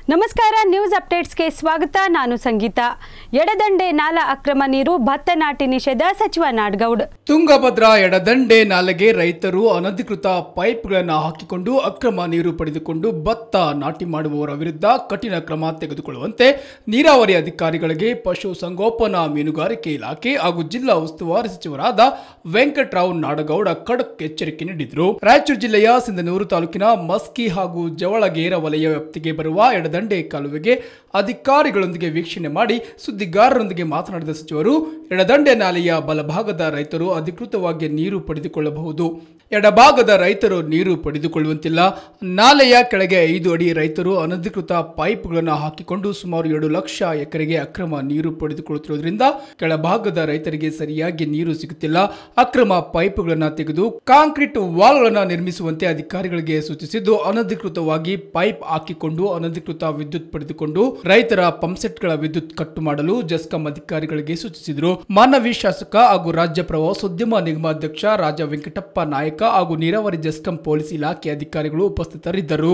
ನಮಸ್ಕಾರ ನ್ಯೂಸ್ ಅಪ್ಡೇಟ್ಸ್ಗೆ ಸ್ವಾಗತ ನಾನು ಸಂಗೀತ ಎಡದಂಡೆ ನಾಲ ಅಕ್ರಮ ನೀರು ಭತ್ತ ನಾಟಿ ನಿಷೇಧ ಸಚಿವ ನಾಡ್ಗೌಡ್ ತುಂಗಭದ್ರಾ ಎಡದಂಡೆ ನಾಲೆಗೆ ರೈತರು ಅನಧಿಕೃತ ಪೈಪ್ಗಳನ್ನು ಹಾಕಿಕೊಂಡು ಅಕ್ರಮ ನೀರು ಪಡೆದುಕೊಂಡು ಭತ್ತ ನಾಟಿ ಮಾಡುವವರ ವಿರುದ್ಧ ಕಠಿಣ ಕ್ರಮ ತೆಗೆದುಕೊಳ್ಳುವಂತೆ ನೀರಾವರಿ ಅಧಿಕಾರಿಗಳಿಗೆ ಪಶು ಸಂಗೋಪನಾ ಮೀನುಗಾರಿಕೆ ಇಲಾಖೆ ಹಾಗೂ ಜಿಲ್ಲಾ ಉಸ್ತುವಾರಿ ಸಚಿವರಾದ ವೆಂಕಟರಾವ್ ನಾಡಗೌಡ ಖಡಕ್ ಎಚ್ಚರಿಕೆ ನೀಡಿದರು ರಾಯಚೂರು ಜಿಲ್ಲೆಯ ಸಿಂಧನೂರು ತಾಲೂಕಿನ ಮಸ್ಕಿ ಹಾಗೂ ಜವಳಗೇರ ವಲಯ ವ್ಯಾಪ್ತಿಗೆ ಬರುವ ಎಡದಂಡೆ ಕಾಲುವೆಗೆ ಅಧಿಕಾರಿಗಳೊಂದಿಗೆ ವೀಕ್ಷಣೆ ಮಾಡಿ ಸುದ್ದಿಗಾರರೊಂದಿಗೆ ಮಾತನಾಡಿದ ಸಚಿವರು ಎಡದಂಡೆ ನಾಲೆಯ ಬಲಭಾಗದ ರೈತರು ಅಧಿಕೃತವಾಗಿ ನೀರು ಪಡೆದುಕೊಳ್ಳಬಹುದು ಎಡಭಾಗದ ರೈತರು ನೀರು ಪಡೆದುಕೊಳ್ಳುವಂತಿಲ್ಲ ನಾಲೆಯ ಕೆಳಗೆ ಐದು ಅಡಿ ರೈತರು ಅನಧಿಕೃತ ಪೈಪ್ಗಳನ್ನು ಹಾಕಿಕೊಂಡು ಸುಮಾರು ಎರಡು ಲಕ್ಷ ಎಕರೆಗೆ ಅಕ್ರಮ ನೀರು ಪಡೆದುಕೊಳ್ಳುತ್ತಿರುವುದರಿಂದ ಕೆಳಭಾಗದ ರೈತರಿಗೆ ಸರಿಯಾಗಿ ನೀರು ಸಿಗುತ್ತಿಲ್ಲ ಅಕ್ರಮ ಪೈಪ್ಗಳನ್ನು ತೆಗೆದು ಕಾಂಕ್ರೀಟ್ ವಾಲ್ಗಳನ್ನು ನಿರ್ಮಿಸುವಂತೆ ಅಧಿಕಾರಿಗಳಿಗೆ ಸೂಚಿಸಿದ್ದು ಅನಧಿಕೃತವಾಗಿ ಪೈಪ್ ಹಾಕಿಕೊಂಡು ಅನಧಿಕೃತ ವಿದ್ಯುತ್ ಪಡೆದುಕೊಂಡು ರೈತರ ಪಂಪ್ಸೆಟ್ಗಳ ವಿದ್ಯುತ್ ಕಟ್ಟು ಮಾಡಲು ಜೆಸ್ಕಾಂ ಅಧಿಕಾರಿಗಳಿಗೆ ಸೂಚಿಸಿದರು ಮಾನವಿ ಶಾಸಕ ಹಾಗೂ ರಾಜ್ಯ ಪ್ರವಾಸೋದ್ಯಮ ನಿಗಮಾಧ್ಯಕ್ಷ ರಾಜ ವೆಂಕಟಪ್ಪ ನಾಯಕ ಹಾಗೂ ನೀರಾವರಿ ಜೆಸ್ಕಾಂ ಪೊಲೀಸ್ ಇಲಾಖೆ ಅಧಿಕಾರಿಗಳು ಉಪಸ್ಥಿತರಿದ್ದರು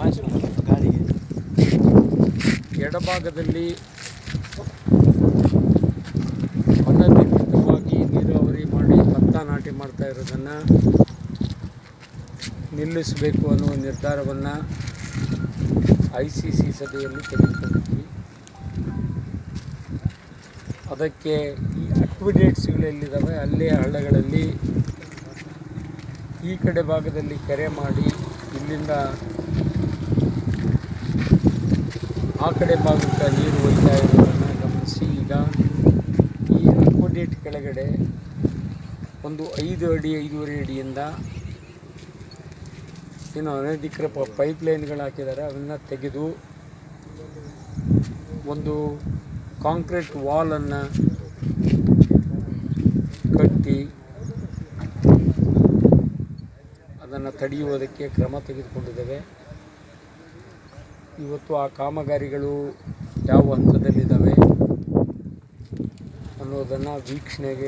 ಎಡಭಾಗದಲ್ಲಿ ಅನಧಿಕೃತವಾಗಿ ನೀರಾವರಿ ಮಾಡಿ ಭತ್ತ ನಾಟಿ ಮಾಡ್ತಾ ಇರೋದನ್ನು ನಿಲ್ಲಿಸಬೇಕು ಅನ್ನುವ ನಿರ್ಧಾರವನ್ನು ಐ ಸಿ ಸಿ ಸಭೆಯಲ್ಲಿ ತೆಗೆದುಕೊಂಡಿದ್ವಿ ಅದಕ್ಕೆ ಈ ಅಕ್ವಿಡೇಟ್ಸ್ಗಳೆಲ್ಲಿದ್ದಾವೆ ಅಲ್ಲೇ ಹಳ್ಳಗಳಲ್ಲಿ ಈ ಕಡೆ ಭಾಗದಲ್ಲಿ ಕೆರೆ ಮಾಡಿ ಇಲ್ಲಿಂದ ಆ ಕಡೆ ಭಾಗಕ್ಕೆ ನೀರು ಒಯ್ತಾ ಇರೋದನ್ನು ಗಮನಿಸಿ ಈಗ ಈ ಅಕ್ವಡೇಟ್ ಕೆಳಗಡೆ ಒಂದು ಐದು ಅಡಿ ಐದೂವರೆ ಅಡಿಯಿಂದ ಏನು ಅನಧಿಕೃತ ಪೈಪ್ ಲೈನ್ಗಳು ಹಾಕಿದ್ದಾರೆ ಅವನ್ನ ತೆಗೆದು ಒಂದು ಕಾಂಕ್ರೀಟ್ ವಾಲನ್ನು ಕಟ್ಟಿ ಅದನ್ನು ತಡೆಯುವುದಕ್ಕೆ ಕ್ರಮ ತೆಗೆದುಕೊಂಡಿದ್ದೇವೆ ಇವತ್ತು ಆ ಕಾಮಗಾರಿಗಳು ಯಾವ ಹಂತದಲ್ಲಿದ್ದಾವೆ ಅನ್ನೋದನ್ನು ವೀಕ್ಷಣೆಗೆ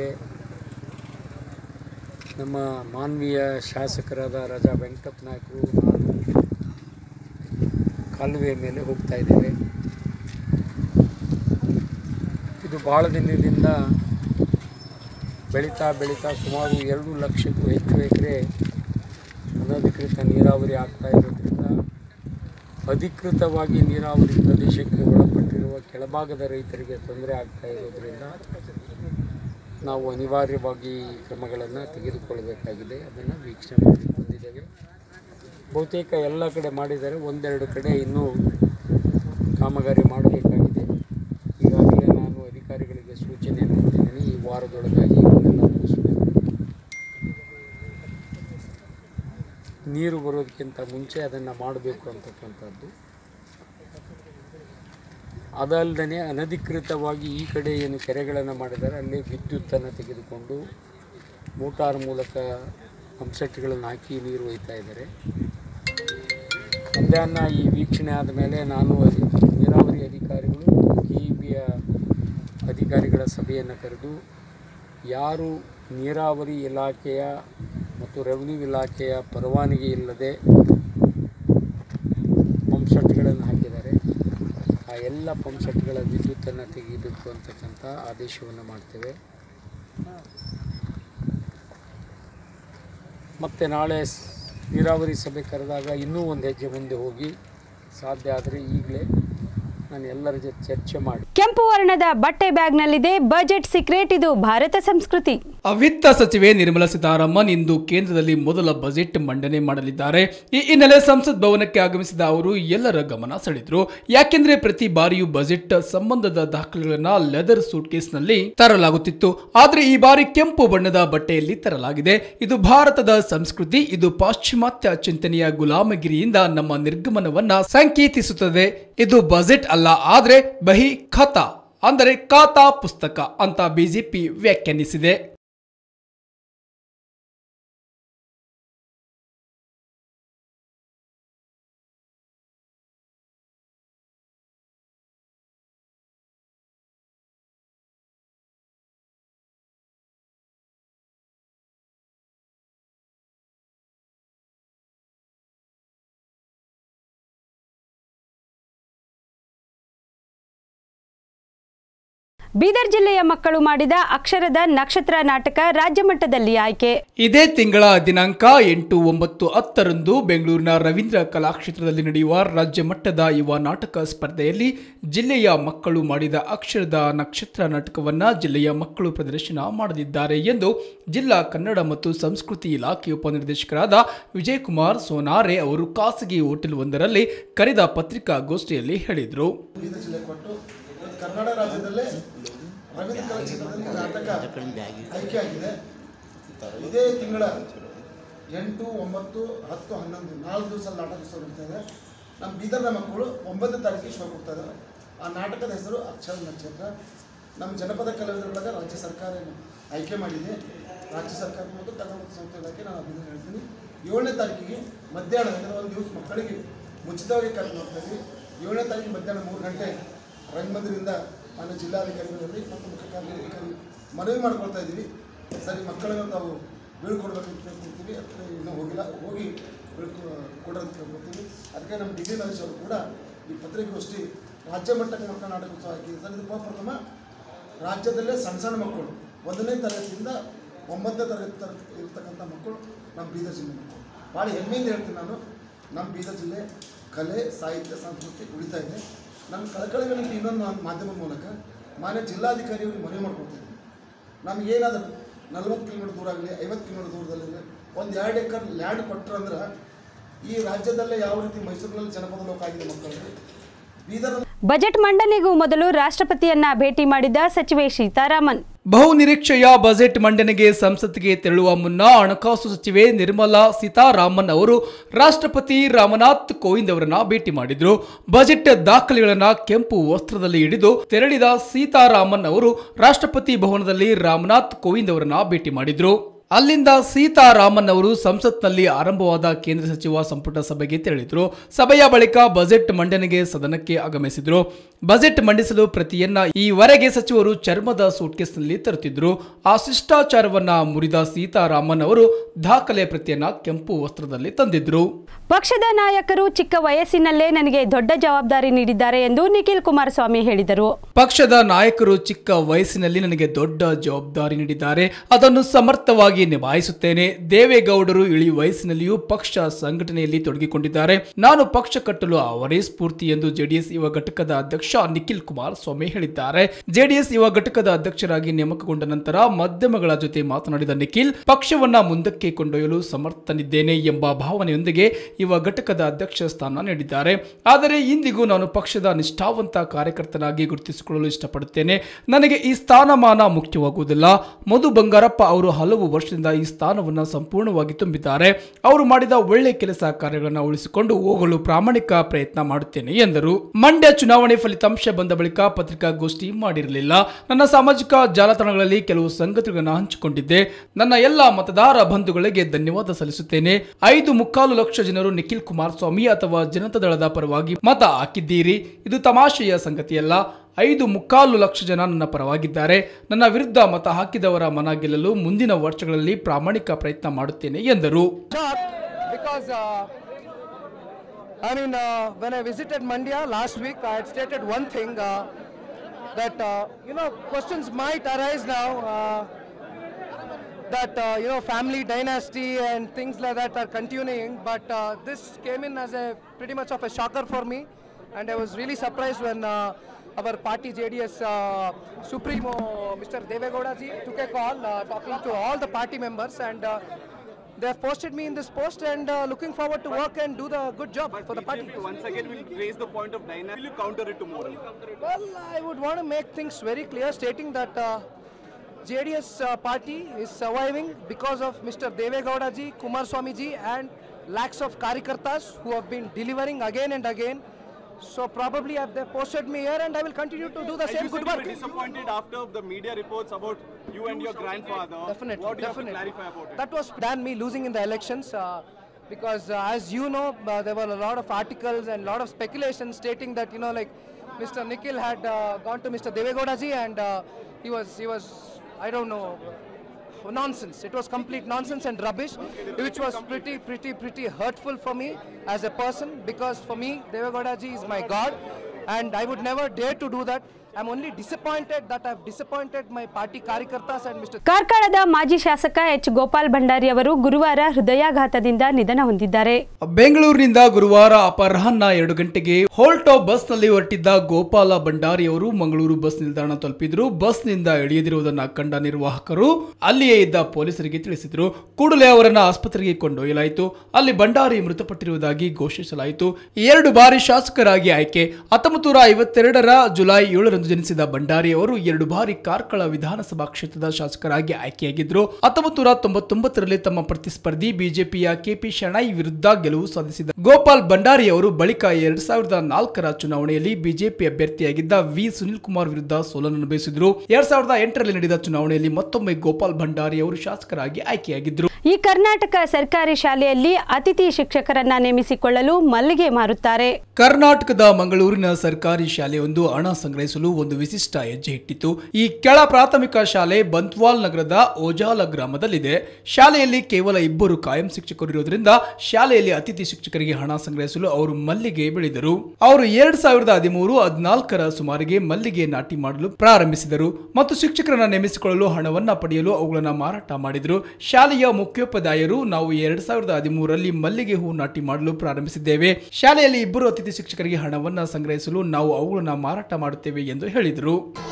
ನಮ್ಮ ಮಾನವೀಯ ಶಾಸಕರಾದ ರಾಜಾ ವೆಂಕಟಪ್ಪ ನಾಯಕರು ನಾನು ಕಾಲುವೆ ಮೇಲೆ ಹೋಗ್ತಾ ಇದ್ದೇವೆ ಇದು ಭಾಳ ದಿನದಿಂದ ಬೆಳೀತಾ ಬೆಳೀತಾ ಸುಮಾರು ಎರಡು ಲಕ್ಷಕ್ಕೂ ಹೆಚ್ಚು ಎಕರೆ ಅನಧಿಕೃತ ನೀರಾವರಿ ಆಗ್ತಾ ಇರೋದ್ರಿಂದ ಅಧಿಕೃತವಾಗಿ ನೀರಾವರಿ ಪ್ರದೇಶಕ್ಕೆ ಒಳಪಟ್ಟಿರುವ ಕೆಳಭಾಗದ ರೈತರಿಗೆ ತೊಂದರೆ ಆಗ್ತಾ ಇರೋದ್ರಿಂದ ನಾವು ಅನಿವಾರ್ಯವಾಗಿ ಕ್ರಮಗಳನ್ನು ತೆಗೆದುಕೊಳ್ಳಬೇಕಾಗಿದೆ ಅದನ್ನು ವೀಕ್ಷಣೆ ಮಾಡಿ ಬಂದಿದ್ದೇವೆ ಬಹುತೇಕ ಎಲ್ಲ ಕಡೆ ಮಾಡಿದ್ದಾರೆ ಒಂದೆರಡು ಕಡೆ ಇನ್ನೂ ಕಾಮಗಾರಿ ಮಾಡಬೇಕಾಗಿದೆ ಈಗಾಗಲೇ ನಾನು ಅಧಿಕಾರಿಗಳಿಗೆ ಸೂಚನೆ ನೀಡಿದ್ದೀನಿ ಈ ವಾರದೊಳಗಾಗಿ ಇವನ್ನೆಲ್ಲ ಮುಗಿಸಬೇಕು ನೀರು ಬರೋದಕ್ಕಿಂತ ಮುಂಚೆ ಅದನ್ನು ಮಾಡಬೇಕು ಅಂತಕ್ಕಂಥದ್ದು ಅದಲ್ಲದೆ ಅನಧಿಕೃತವಾಗಿ ಈ ಕಡೆ ಏನು ಕೆರೆಗಳನ್ನು ಮಾಡಿದ್ದಾರೆ ಅಲ್ಲಿ ವಿದ್ಯುತ್ತನ್ನು ತೆಗೆದುಕೊಂಡು ಮೋಟಾರ್ ಮೂಲಕ ಪಂಪ್ಸೆಟ್ಗಳನ್ನು ಹಾಕಿ ನೀರು ಒಯ್ತಾ ಇದ್ದಾರೆ ಮಧ್ಯಾಹ್ನ ಈ ವೀಕ್ಷಣೆ ಆದಮೇಲೆ ನಾನು ಅಧಿ ನೀರಾವರಿ ಅಧಿಕಾರಿಗಳು ಕೆ ಬಿಯ ಅಧಿಕಾರಿಗಳ ಸಭೆಯನ್ನು ಕರೆದು ಯಾರು ನೀರಾವರಿ ಇಲಾಖೆಯ ಮತ್ತು ರೆವಿನ್ಯೂ ಇಲಾಖೆಯ ಪರವಾನಗಿ ಇಲ್ಲದೆ ಪಂಪ್ಸೆಟ್ಗಳನ್ನು ಹಾಕಿದ್ದಾರೆ ಆ ಎಲ್ಲ ಪಂಪ್ಸೆಟ್ಗಳ ವಿದ್ಯುತ್ತನ್ನು ತೆಗೆಯಬೇಕು ಅಂತಕ್ಕಂಥ ಆದೇಶವನ್ನು ಮಾಡ್ತೇವೆ ಮತ್ತು ನಾಳೆ ಸ್- ನೀರಾವರಿ ಸಭೆ ಕರೆದಾಗ ಇನ್ನೂ ಒಂದು ಹೆಜ್ಜೆ ಮುಂದೆ ಹೋಗಿ ಸಾಧ್ಯ ಆದರೆ ಈಗಲೇ ನಾನು ಎಲ್ಲರ ಜೊತೆ ಚರ್ಚೆ ಮಾಡಿ ಕೆಂಪು ವರ್ಣದ ಬಟ್ಟೆ ಬ್ಯಾಗ್ನಲ್ಲಿದೆ ಬಜೆಟ್ ಸೀಕ್ರೆಟ್ ಇದು ಭಾರತ ಸಂಸ್ಕೃತಿ ವಿತ್ತ ಸಚಿವೆ ನಿರ್ಮಲಾ ಸೀತಾರಾಮನ್ ಇಂದು ಕೇಂದ್ರದಲ್ಲಿ ಮೊದಲ ಬಜೆಟ್ ಮಂಡನೆ ಮಾಡಲಿದ್ದಾರೆ ಈ ಹಿನ್ನೆಲೆ ಸಂಸತ್ ಭವನಕ್ಕೆ ಆಗಮಿಸಿದ ಅವರು ಎಲ್ಲರ ಗಮನ ಸೆಳೆದ್ರು ಯಾಕೆಂದ್ರೆ ಪ್ರತಿ ಬಾರಿಯೂ ಬಜೆಟ್ ಸಂಬಂಧದ ದಾಖಲೆಗಳನ್ನ ಲೆದರ್ ಸೂಟ್ ಕೇಸ್ನಲ್ಲಿ ತರಲಾಗುತ್ತಿತ್ತು ಆದ್ರೆ ಈ ಬಾರಿ ಕೆಂಪು ಬಣ್ಣದ ಬಟ್ಟೆಯಲ್ಲಿ ತರಲಾಗಿದೆ ಇದು ಭಾರತದ ಸಂಸ್ಕೃತಿ ಇದು ಪಾಶ್ಚಿಮಾತ್ಯ ಚಿಂತನೆಯ ಗುಲಾಮಗಿರಿಯಿಂದ ನಮ್ಮ ನಿರ್ಗಮನವನ್ನ ಸಂಕೇತಿಸುತ್ತದೆ ಇದು ಬಜೆಟ್ ಅಲ್ಲ ಆದ್ರೆ ಬಹಿ ಖತಾ ಅಂದರೆ ಖಾತಾ ಪುಸ್ತಕ ಅಂತ ಬಿಜೆಪಿ ವ್ಯಾಖ್ಯಾನಿಸಿದೆ ಬೀದರ್ ಜಿಲ್ಲೆಯ ಮಕ್ಕಳು ಮಾಡಿದ ಅಕ್ಷರದ ನಕ್ಷತ್ರ ನಾಟಕ ರಾಜ್ಯ ಮಟ್ಟದಲ್ಲಿ ಆಯ್ಕೆ ಇದೇ ತಿಂಗಳ ದಿನಾಂಕ ಎಂಟು ಒಂಬತ್ತು ಹತ್ತರಂದು ಬೆಂಗಳೂರಿನ ರವೀಂದ್ರ ಕಲಾಕ್ಷೇತ್ರದಲ್ಲಿ ನಡೆಯುವ ರಾಜ್ಯ ಮಟ್ಟದ ಯುವ ನಾಟಕ ಸ್ಪರ್ಧೆಯಲ್ಲಿ ಜಿಲ್ಲೆಯ ಮಕ್ಕಳು ಮಾಡಿದ ಅಕ್ಷರದ ನಕ್ಷತ್ರ ನಾಟಕವನ್ನ ಜಿಲ್ಲೆಯ ಮಕ್ಕಳು ಪ್ರದರ್ಶನ ಮಾಡಲಿದ್ದಾರೆ ಎಂದು ಜಿಲ್ಲಾ ಕನ್ನಡ ಮತ್ತು ಸಂಸ್ಕೃತಿ ಇಲಾಖೆ ಉಪನಿರ್ದೇಶಕರಾದ ವಿಜಯಕುಮಾರ್ ಸೋನಾರೆ ಅವರು ಖಾಸಗಿ ಹೋಟೆಲ್ ಒಂದರಲ್ಲಿ ಕರೆದ ಪತ್ರಿಕಾಗೋಷ್ಠಿಯಲ್ಲಿ ಹೇಳಿದರು ಬೀದರ್ ಜಿಲ್ಲೆ ಕೊಟ್ಟು ಇವತ್ತು ಕರ್ನಾಟಕ ರಾಜ್ಯದಲ್ಲೇ ರವೀಂದ್ರ ಕಲಾಕ್ಷೇತ್ರದಲ್ಲಿ ನಾಟಕ ಆಯ್ಕೆ ಆಗಿದೆ ಇದೇ ತಿಂಗಳ ಎಂಟು ಒಂಬತ್ತು ಹತ್ತು ಹನ್ನೊಂದು ನಾಲ್ಕು ದಿವಸ ನಾಟಕ ಶೋ ನಡೀತಾ ಇದೆ ನಮ್ಮ ಬೀದರ್ನ ಮಕ್ಕಳು ಒಂಬತ್ತು ತಾರೀಕಿಗೆ ಶೋ ಕೊಡ್ತಾ ಇದ್ದಾರೆ ಆ ನಾಟಕದ ಹೆಸರು ಅಕ್ಷರ ನಕ್ಷತ್ರ ನಮ್ಮ ಜನಪದ ಕಲಾವಿದರೊಳಗೆ ರಾಜ್ಯ ಸರ್ಕಾರ ಏನು ಆಯ್ಕೆ ಮಾಡಿದೆ ರಾಜ್ಯ ಸರ್ಕಾರ ಮತ್ತು ಕನ್ನಡ ಮತ್ತು ಸಂಸ್ಥೆ ಇಲಾಖೆ ನಾನು ಅಭಿನಂದನೆ ಹೇಳ್ತೀನಿ ಏಳನೇ ತಾರೀಕಿಗೆ ಮಧ್ಯಾಹ್ನ ಅಂದರೆ ಒಂದು ದಿವಸ ಮಕ್ಕಳಿಗೆ ಮುಂಚಿತವಾಗಿ ಕರ್ಕೊಂಡು ಹೋಗ್ತಾ ಇದ್ವಿ ಏಳನೇ ತಾರೀಕು ಮಧ್ಯಾಹ್ನ ಮೂರು ಗಂಟೆ ರಂಗಮಂದಿರದಿಂದ ಮಾನ್ಯ ಜಿಲ್ಲಾಧಿಕಾರಿಗಳಲ್ಲಿ ಮತ್ತು ಮುಖ್ಯ ಕಾರ್ಯನಿರ್ವಾಹಕಾರಿ ಮನವಿ ಮಾಡ್ಕೊಳ್ತಾ ಇದ್ದೀವಿ ಸರಿ ಮಕ್ಕಳನ್ನು ತಾವು ಬೀಳ್ಕೊಡ್ಬೇಕು ಅಂತ ಕೇಳ್ಕೊಳ್ತೀವಿ ಅದಕ್ಕೆ ಇನ್ನೂ ಹೋಗಿಲ್ಲ ಹೋಗಿ ಬೀಳ್ಕೊ ಕೊಡೋದು ಕೇಳ್ಕೊಳ್ತೀವಿ ಅದಕ್ಕೆ ನಮ್ಮ ಡಿ ಡಿ ನರೇಶ್ ಅವರು ಕೂಡ ಈ ಪತ್ರಿಕಾಗೋಷ್ಠಿ ರಾಜ್ಯ ಮಟ್ಟಕ್ಕೆ ಮಕ್ಕಳ ನಾಟಕೋತ್ಸವ ಹಾಕಿದೆ ಸರ್ ಇದು ಪ್ರಥಮ ರಾಜ್ಯದಲ್ಲೇ ಸಣ್ಣ ಸಣ್ಣ ಮಕ್ಕಳು ಒಂದನೇ ತರಗತಿಯಿಂದ ಒಂಬತ್ತನೇ ತರಗತಿ ತರ ಇರ್ತಕ್ಕಂಥ ಮಕ್ಕಳು ನಮ್ಮ ಬೀದರ್ ಜಿಲ್ಲೆ ಮಕ್ಕಳು ಭಾಳ ಹೆಮ್ಮೆಯಿಂದ ಹೇಳ್ತೀನಿ ನಾನು ನಮ್ಮ ಬೀದರ್ ಜಿಲ್ಲೆ ಕಲೆ ಸಾಹಿತ್ಯ ಸಂಸ್ಕೃತಿ ಉಳಿತಾ ಇದೆ ನನ್ನ ಕಳಕಳಿ ವಿನಂತಿ ಇನ್ನೊಂದು ನಾನು ಮಾಧ್ಯಮದ ಮೂಲಕ ಮಾನ್ಯ ಜಿಲ್ಲಾಧಿಕಾರಿಯವರಿಗೆ ಮನವಿ ಮಾಡ್ಕೊಳ್ತೀನಿ ನಮಗೇನಾದರೂ ನಲ್ವತ್ತು ಕಿಲೋಮೀಟರ್ ದೂರ ಆಗಲಿ ಐವತ್ತು ಕಿಲೋಮೀಟರ್ ದೂರದಲ್ಲಿ ಒಂದು ಎರಡು ಎಕರ್ ಲ್ಯಾಂಡ್ ಕೊಟ್ಟರಂದ್ರೆ ಈ ರಾಜ್ಯದಲ್ಲೇ ಯಾವ ರೀತಿ ಮೈಸೂರಿನಲ್ಲಿ ಜನಪದ ಲೋಕ ಆಗಿದೆ ಮಕ್ಕಳಿಗೆ ಬೀದರ್ ಬಜೆಟ್ ಮಂಡನೆಗೂ ಮೊದಲು ರಾಷ್ಟ್ರಪತಿಯನ್ನ ಭೇಟಿ ಮಾಡಿದ ಸಚಿವೆ ಸೀತಾರಾಮನ್ ಬಹುನಿರೀಕ್ಷೆಯ ಬಜೆಟ್ ಮಂಡನೆಗೆ ಸಂಸತ್ಗೆ ತೆರಳುವ ಮುನ್ನ ಹಣಕಾಸು ಸಚಿವೆ ನಿರ್ಮಲಾ ಸೀತಾರಾಮನ್ ಅವರು ರಾಷ್ಟ್ರಪತಿ ರಾಮನಾಥ್ ಕೋವಿಂದ್ ಅವರನ್ನ ಭೇಟಿ ಮಾಡಿದ್ರು ಬಜೆಟ್ ದಾಖಲೆಗಳನ್ನ ಕೆಂಪು ವಸ್ತ್ರದಲ್ಲಿ ಹಿಡಿದು ತೆರಳಿದ ಸೀತಾರಾಮನ್ ಅವರು ರಾಷ್ಟ್ರಪತಿ ಭವನದಲ್ಲಿ ರಾಮನಾಥ್ ಕೋವಿಂದ್ ಅವರನ್ನ ಭೇಟಿ ಮಾಡಿದ್ರು ಅಲ್ಲಿಂದ ಸೀತಾರಾಮನ್ ಅವರು ಸಂಸತ್ನಲ್ಲಿ ಆರಂಭವಾದ ಕೇಂದ್ರ ಸಚಿವ ಸಂಪುಟ ಸಭೆಗೆ ತೆರಳಿದ್ರು ಸಭೆಯ ಬಳಿಕ ಬಜೆಟ್ ಮಂಡನೆಗೆ ಸದನಕ್ಕೆ ಆಗಮಿಸಿದ್ರು ಬಜೆಟ್ ಮಂಡಿಸಲು ಪ್ರತಿಯನ್ನ ಈವರೆಗೆ ಸಚಿವರು ಚರ್ಮದ ಸೂಟ್ಕೇಸ್ನಲ್ಲಿ ತರುತ್ತಿದ್ರು ಆ ಶಿಷ್ಟಾಚಾರವನ್ನ ಮುರಿದ ಸೀತಾರಾಮನ್ ಅವರು ದಾಖಲೆ ಪ್ರತಿಯನ್ನ ಕೆಂಪು ವಸ್ತ್ರದಲ್ಲಿ ತಂದಿದ್ರು ಪಕ್ಷದ ನಾಯಕರು ಚಿಕ್ಕ ವಯಸ್ಸಿನಲ್ಲೇ ನನಗೆ ದೊಡ್ಡ ಜವಾಬ್ದಾರಿ ನೀಡಿದ್ದಾರೆ ಎಂದು ನಿಖಿಲ್ ಕುಮಾರಸ್ವಾಮಿ ಹೇಳಿದರು ಪಕ್ಷದ ನಾಯಕರು ಚಿಕ್ಕ ವಯಸ್ಸಿನಲ್ಲಿ ನನಗೆ ದೊಡ್ಡ ಜವಾಬ್ದಾರಿ ನೀಡಿದ್ದಾರೆ ಅದನ್ನು ಸಮರ್ಥವಾಗಿ ನಿಭಾಯಿಸುತ್ತೇನೆ ದೇವೇಗೌಡರು ಇಳಿ ವಯಸ್ಸಿನಲ್ಲಿಯೂ ಪಕ್ಷ ಸಂಘಟನೆಯಲ್ಲಿ ತೊಡಗಿಕೊಂಡಿದ್ದಾರೆ ನಾನು ಪಕ್ಷ ಕಟ್ಟಲು ಅವರೇ ಸ್ಫೂರ್ತಿ ಎಂದು ಜೆಡಿಎಸ್ ಯುವ ಘಟಕದ ಅಧ್ಯಕ್ಷ ನಿಖಿಲ್ ಕುಮಾರಸ್ವಾಮಿ ಹೇಳಿದ್ದಾರೆ ಜೆಡಿಎಸ್ ಯುವ ಘಟಕದ ಅಧ್ಯಕ್ಷರಾಗಿ ನೇಮಕಗೊಂಡ ನಂತರ ಮಾಧ್ಯಮಗಳ ಜೊತೆ ಮಾತನಾಡಿದ ನಿಖಿಲ್ ಪಕ್ಷವನ್ನ ಮುಂದಕ್ಕೆ ಕೊಂಡೊಯ್ಯಲು ಸಮರ್ಥನಿದ್ದೇನೆ ಎಂಬ ಭಾವನೆಯೊಂದಿಗೆ ಯುವ ಘಟಕದ ಅಧ್ಯಕ್ಷ ಸ್ಥಾನ ನೀಡಿದ್ದಾರೆ ಆದರೆ ಇಂದಿಗೂ ನಾನು ಪಕ್ಷದ ನಿಷ್ಠಾವಂತ ಕಾರ್ಯಕರ್ತನಾಗಿ ಗುರುತಿಸಿಕೊಳ್ಳಲು ಇಷ್ಟಪಡುತ್ತೇನೆ ನನಗೆ ಈ ಸ್ಥಾನಮಾನ ಮುಖ್ಯವಾಗುವುದಿಲ್ಲ ಮಧು ಬಂಗಾರಪ್ಪ ಅವರು ಹಲವು ವರ್ಷದಿಂದ ಈ ಸ್ಥಾನವನ್ನು ಸಂಪೂರ್ಣವಾಗಿ ತುಂಬಿದ್ದಾರೆ ಅವರು ಮಾಡಿದ ಒಳ್ಳೆ ಕೆಲಸ ಕಾರ್ಯಗಳನ್ನು ಉಳಿಸಿಕೊಂಡು ಹೋಗಲು ಪ್ರಾಮಾಣಿಕ ಪ್ರಯತ್ನ ಮಾಡುತ್ತೇನೆ ಎಂದರು ಮಂಡ್ಯ ಚುನಾವಣೆ ಫಲಿತಾಂಶ ಬಂದ ಬಳಿಕ ಪತ್ರಿಕಾಗೋಷ್ಠಿ ಮಾಡಿರಲಿಲ್ಲ ನನ್ನ ಸಾಮಾಜಿಕ ಜಾಲತಾಣಗಳಲ್ಲಿ ಕೆಲವು ಸಂಗತಿಗಳನ್ನು ಹಂಚಿಕೊಂಡಿದ್ದೆ ನನ್ನ ಎಲ್ಲ ಮತದಾರ ಬಂಧುಗಳಿಗೆ ಧನ್ಯವಾದ ಸಲ್ಲಿಸುತ್ತೇನೆ ಐದು ಮುಕ್ಕಾಲು ಲಕ್ಷ ಜನರು ನಿಖಿಲ್ ಕುಮಾರಸ್ವಾಮಿ ಅಥವಾ ಜನತಾದಳದ ಪರವಾಗಿ ಮತ ಹಾಕಿದ್ದೀರಿ ಇದು ತಮಾಷೆಯ ಸಂಗತಿಯಲ್ಲ ಐದು ಮುಕ್ಕಾಲು ಲಕ್ಷ ಜನ ನನ್ನ ಪರವಾಗಿದ್ದಾರೆ ನನ್ನ ವಿರುದ್ಧ ಮತ ಹಾಕಿದವರ ಮನ ಗೆಲ್ಲಲು ಮುಂದಿನ ವರ್ಷಗಳಲ್ಲಿ ಪ್ರಾಮಾಣಿಕ ಪ್ರಯತ್ನ ಮಾಡುತ್ತೇನೆ ಎಂದರು shocked because uh, I mean, uh, when I visited Mandya last week, I had stated one thing uh, that uh, you know questions might arise now. Uh, that uh, you know family dynasty and things like that are continuing, but uh, this came in as a pretty much of a shocker for me, and I was really surprised when uh, our party JDS uh, Supremo Mr. Devegowda ji took a call uh, talking to all the party members and. Uh, they have posted me in this post and uh, looking forward to work and do the good job for the party. Once again, will raise the point of dynasty. Will you counter it tomorrow? Well, I would want to make things very clear, stating that uh, JDS uh, party is surviving because of Mr. Devegowda ji, Kumar Swami ji, and lakhs of Karikartas who have been delivering again and again. So probably have they posted me here, and I will continue to do the And same you good said you work. were disappointed after the media reports about you and your grandfather. Definitely, What do you definitely. have to clarify about it? That was than me losing in the elections. Uh, because uh, as you know, uh, there were a lot of articles and a lot of speculation stating that you know, like Mr. Nikhil had uh, gone to Mr. Devegowda ji and uh, he was he was I don't know nonsense. It was complete nonsense and rubbish, which was pretty pretty pretty hurtful for me as a person because for me Devegowda ji is my god, and I would never dare to do that. I'm only disappointed that I've disappointed my party Karyakartas and Mr. ಕಾರ್ಕಳದ ಮಾಜಿ ಶಾಸಕ H Gopal Bhandari ಅವರು ಗುರುವಾರ ಹೃದಯಾಘಾತದಿಂದ ನಿಧನ ಹೊಂದಿದ್ದಾರೆ ಬೆಂಗಳೂರಿನಿಂದ ಗುರುವಾರ ಅಪರಾಹ್ನ ಎರಡು ಗಂಟೆಗೆ ಹೋಲ್ಟೋ ಬಸ್ನಲ್ಲಿ ಹೊರಟಿದ್ದ ಗೋಪಾಲ ಭಂಡಾರಿ ಅವರು ಮಂಗಳೂರು ಬಸ್ ನಿಲ್ದಾಣ ತಲುಪಿದ್ರು ಬಸ್ನಿಂದ ಇಳಿಯದಿರುವುದನ್ನು ಕಂಡ ನಿರ್ವಾಹಕರು ಅಲ್ಲಿಯೇ ಇದ್ದ ಪೊಲೀಸರಿಗೆ ತಿಳಿಸಿದ್ರು ಕೂಡಲೇ ಅವರನ್ನ ಆಸ್ಪತ್ರೆಗೆ ಕೊಂಡೊಯ್ಯಲಾಯಿತು ಅಲ್ಲಿ ಭಂಡಾರಿ ಮೃತಪಟ್ಟಿರುವುದಾಗಿ ಘೋಷಿಸಲಾಯಿತು ಎರಡು ಬಾರಿ ಶಾಸಕರಾಗಿ ಆಯ್ಕೆ ಹತ್ತೊಂಬತ್ತು ನೂರ ಐವತ್ತೆರಡರ ಜುಲೈ ಏಳರಂದು ಜನಿಸಿದ ಭಂಡಾರಿ ಅವರು ಎರಡು ಬಾರಿ ಕಾರ್ಕಳ ವಿಧಾನಸಭಾ ಕ್ಷೇತ್ರದ ಶಾಸಕರಾಗಿ ಆಯ್ಕೆಯಾಗಿದ್ರು ಹತ್ತೊಂಬತ್ತು ನೂರ ತೊಂಬತ್ತೊಂಬತ್ತರಲ್ಲಿ ತಮ್ಮ ಪ್ರತಿಸ್ಪರ್ಧಿ ಬಿಜೆಪಿಯ ಕೆಪಿ ಶೆಣೈ ವಿರುದ್ಧ ಗೆಲುವು ಸಾಧಿಸಿದ ಗೋಪಾಲ್ ಭಂಡಾರಿ ಅವರು ಬಳಿಕ ಎರಡ್ ಸಾವಿರದ ನಾಲ್ಕರ ಚುನಾವಣೆಯಲ್ಲಿ ಬಿಜೆಪಿ ಅಭ್ಯರ್ಥಿಯಾಗಿದ್ದ ವಿ ಸುನಿಲ್ ಕುಮಾರ್ ವಿರುದ್ಧ ಸೋಲನ್ನು ಅನುಭವಿಸಿದ್ರು ಎರಡ್ ಸಾವಿರದ ಎಂಟರಲ್ಲಿ ನಡೆದ ಚುನಾವಣೆಯಲ್ಲಿ ಮತ್ತೊಮ್ಮೆ ಗೋಪಾಲ್ ಭಂಡಾರಿ ಅವರು ಶಾಸಕರಾಗಿ ಆಯ್ಕೆಯಾಗಿದ್ರು ಈ ಕರ್ನಾಟಕ ಸರ್ಕಾರಿ ಶಾಲೆಯಲ್ಲಿ ಅತಿಥಿ ಶಿಕ್ಷಕರನ್ನ ನೇಮಿಸಿಕೊಳ್ಳಲು ಮಲ್ಲಿಗೆ ಮಾರುತ್ತಾರೆ ಕರ್ನಾಟಕದ ಮಂಗಳೂರಿನ ಸರ್ಕಾರಿ ಶಾಲೆಯೊಂದು ಹಣ ಸಂಗ್ರಹಿಸಲು ಒಂದು ವಿಶಿಷ್ಟ ಹೆಜ್ಜೆ ಇಟ್ಟಿತ್ತು ಈ ಕೆಳ ಪ್ರಾಥಮಿಕ ಶಾಲೆ ಬಂತ್ವಾಲ್ ನಗರದ ಓಜಾಲ ಗ್ರಾಮದಲ್ಲಿದೆ ಶಾಲೆಯಲ್ಲಿ ಕೇವಲ ಇಬ್ಬರು ಕಾಯಂ ಶಿಕ್ಷಕರು ಇರೋದ್ರಿಂದ ಶಾಲೆಯಲ್ಲಿ ಅತಿಥಿ ಶಿಕ್ಷಕರಿಗೆ ಹಣ ಸಂಗ್ರಹಿಸಲು ಅವರು ಮಲ್ಲಿಗೆ ಬೆಳೆದರು ಅವರು ಎರಡ್ ಸಾವಿರದ ಹದಿಮೂರು ಹದಿನಾಲ್ಕರ ಸುಮಾರಿಗೆ ಮಲ್ಲಿಗೆ ನಾಟಿ ಮಾಡಲು ಪ್ರಾರಂಭಿಸಿದರು ಮತ್ತು ಶಿಕ್ಷಕರನ್ನ ನೇಮಿಸಿಕೊಳ್ಳಲು ಹಣವನ್ನ ಪಡೆಯಲು ಅವುಗಳನ್ನ ಮಾರಾಟ ಮಾಡಿದರು ಶಾಲೆಯ ಮುಖ್ಯೋಪಾಧ್ಯಾಯರು ನಾವು ಎರಡ್ ಸಾವಿರದ ಹದಿಮೂರರಲ್ಲಿ ಮಲ್ಲಿಗೆ ಹೂ ನಾಟಿ ಮಾಡಲು ಪ್ರಾರಂಭಿಸಿದ್ದೇವೆ ಶಾಲೆಯಲ್ಲಿ ಇಬ್ಬರು ಅತಿಥಿ ಶಿಕ್ಷಕರಿಗೆ ಹಣವನ್ನ ಸಂಗ್ರಹಿಸಲು ನಾವು ಅವುಗಳನ್ನ ಮಾರಾಟ ಮಾಡುತ್ತೇವೆ ಎಂದು ಹೇಳಿದರು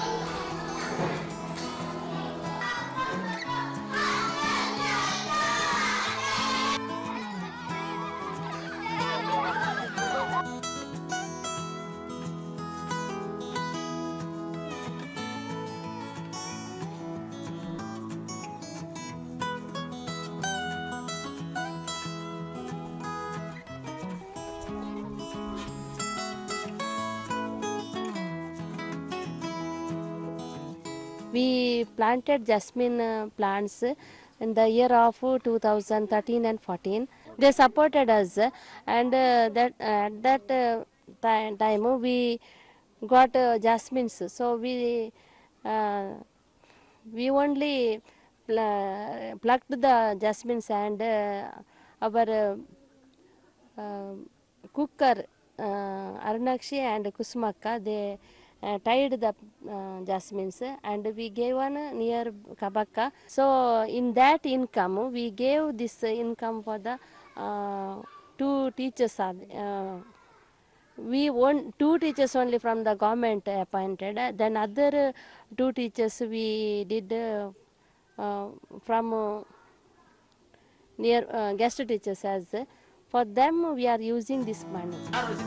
we planted jasmine uh, plants in the year of 2013 and 14 they supported us uh, and uh, that at that uh, ti- time uh, we got uh, jasmines so we uh, we only pl- plucked the jasmines and uh, our uh, uh, cooker uh, Arunakshi and Kusmaka they uh, tied the uh, jasmines and we gave one near Kabaka. So in that income we gave this income for the uh, two teachers. are- Uh, we won two teachers only from the government appointed. Then other uh, two teachers we did uh, uh, from uh, near uh, guest teachers as uh, for them we are using this money.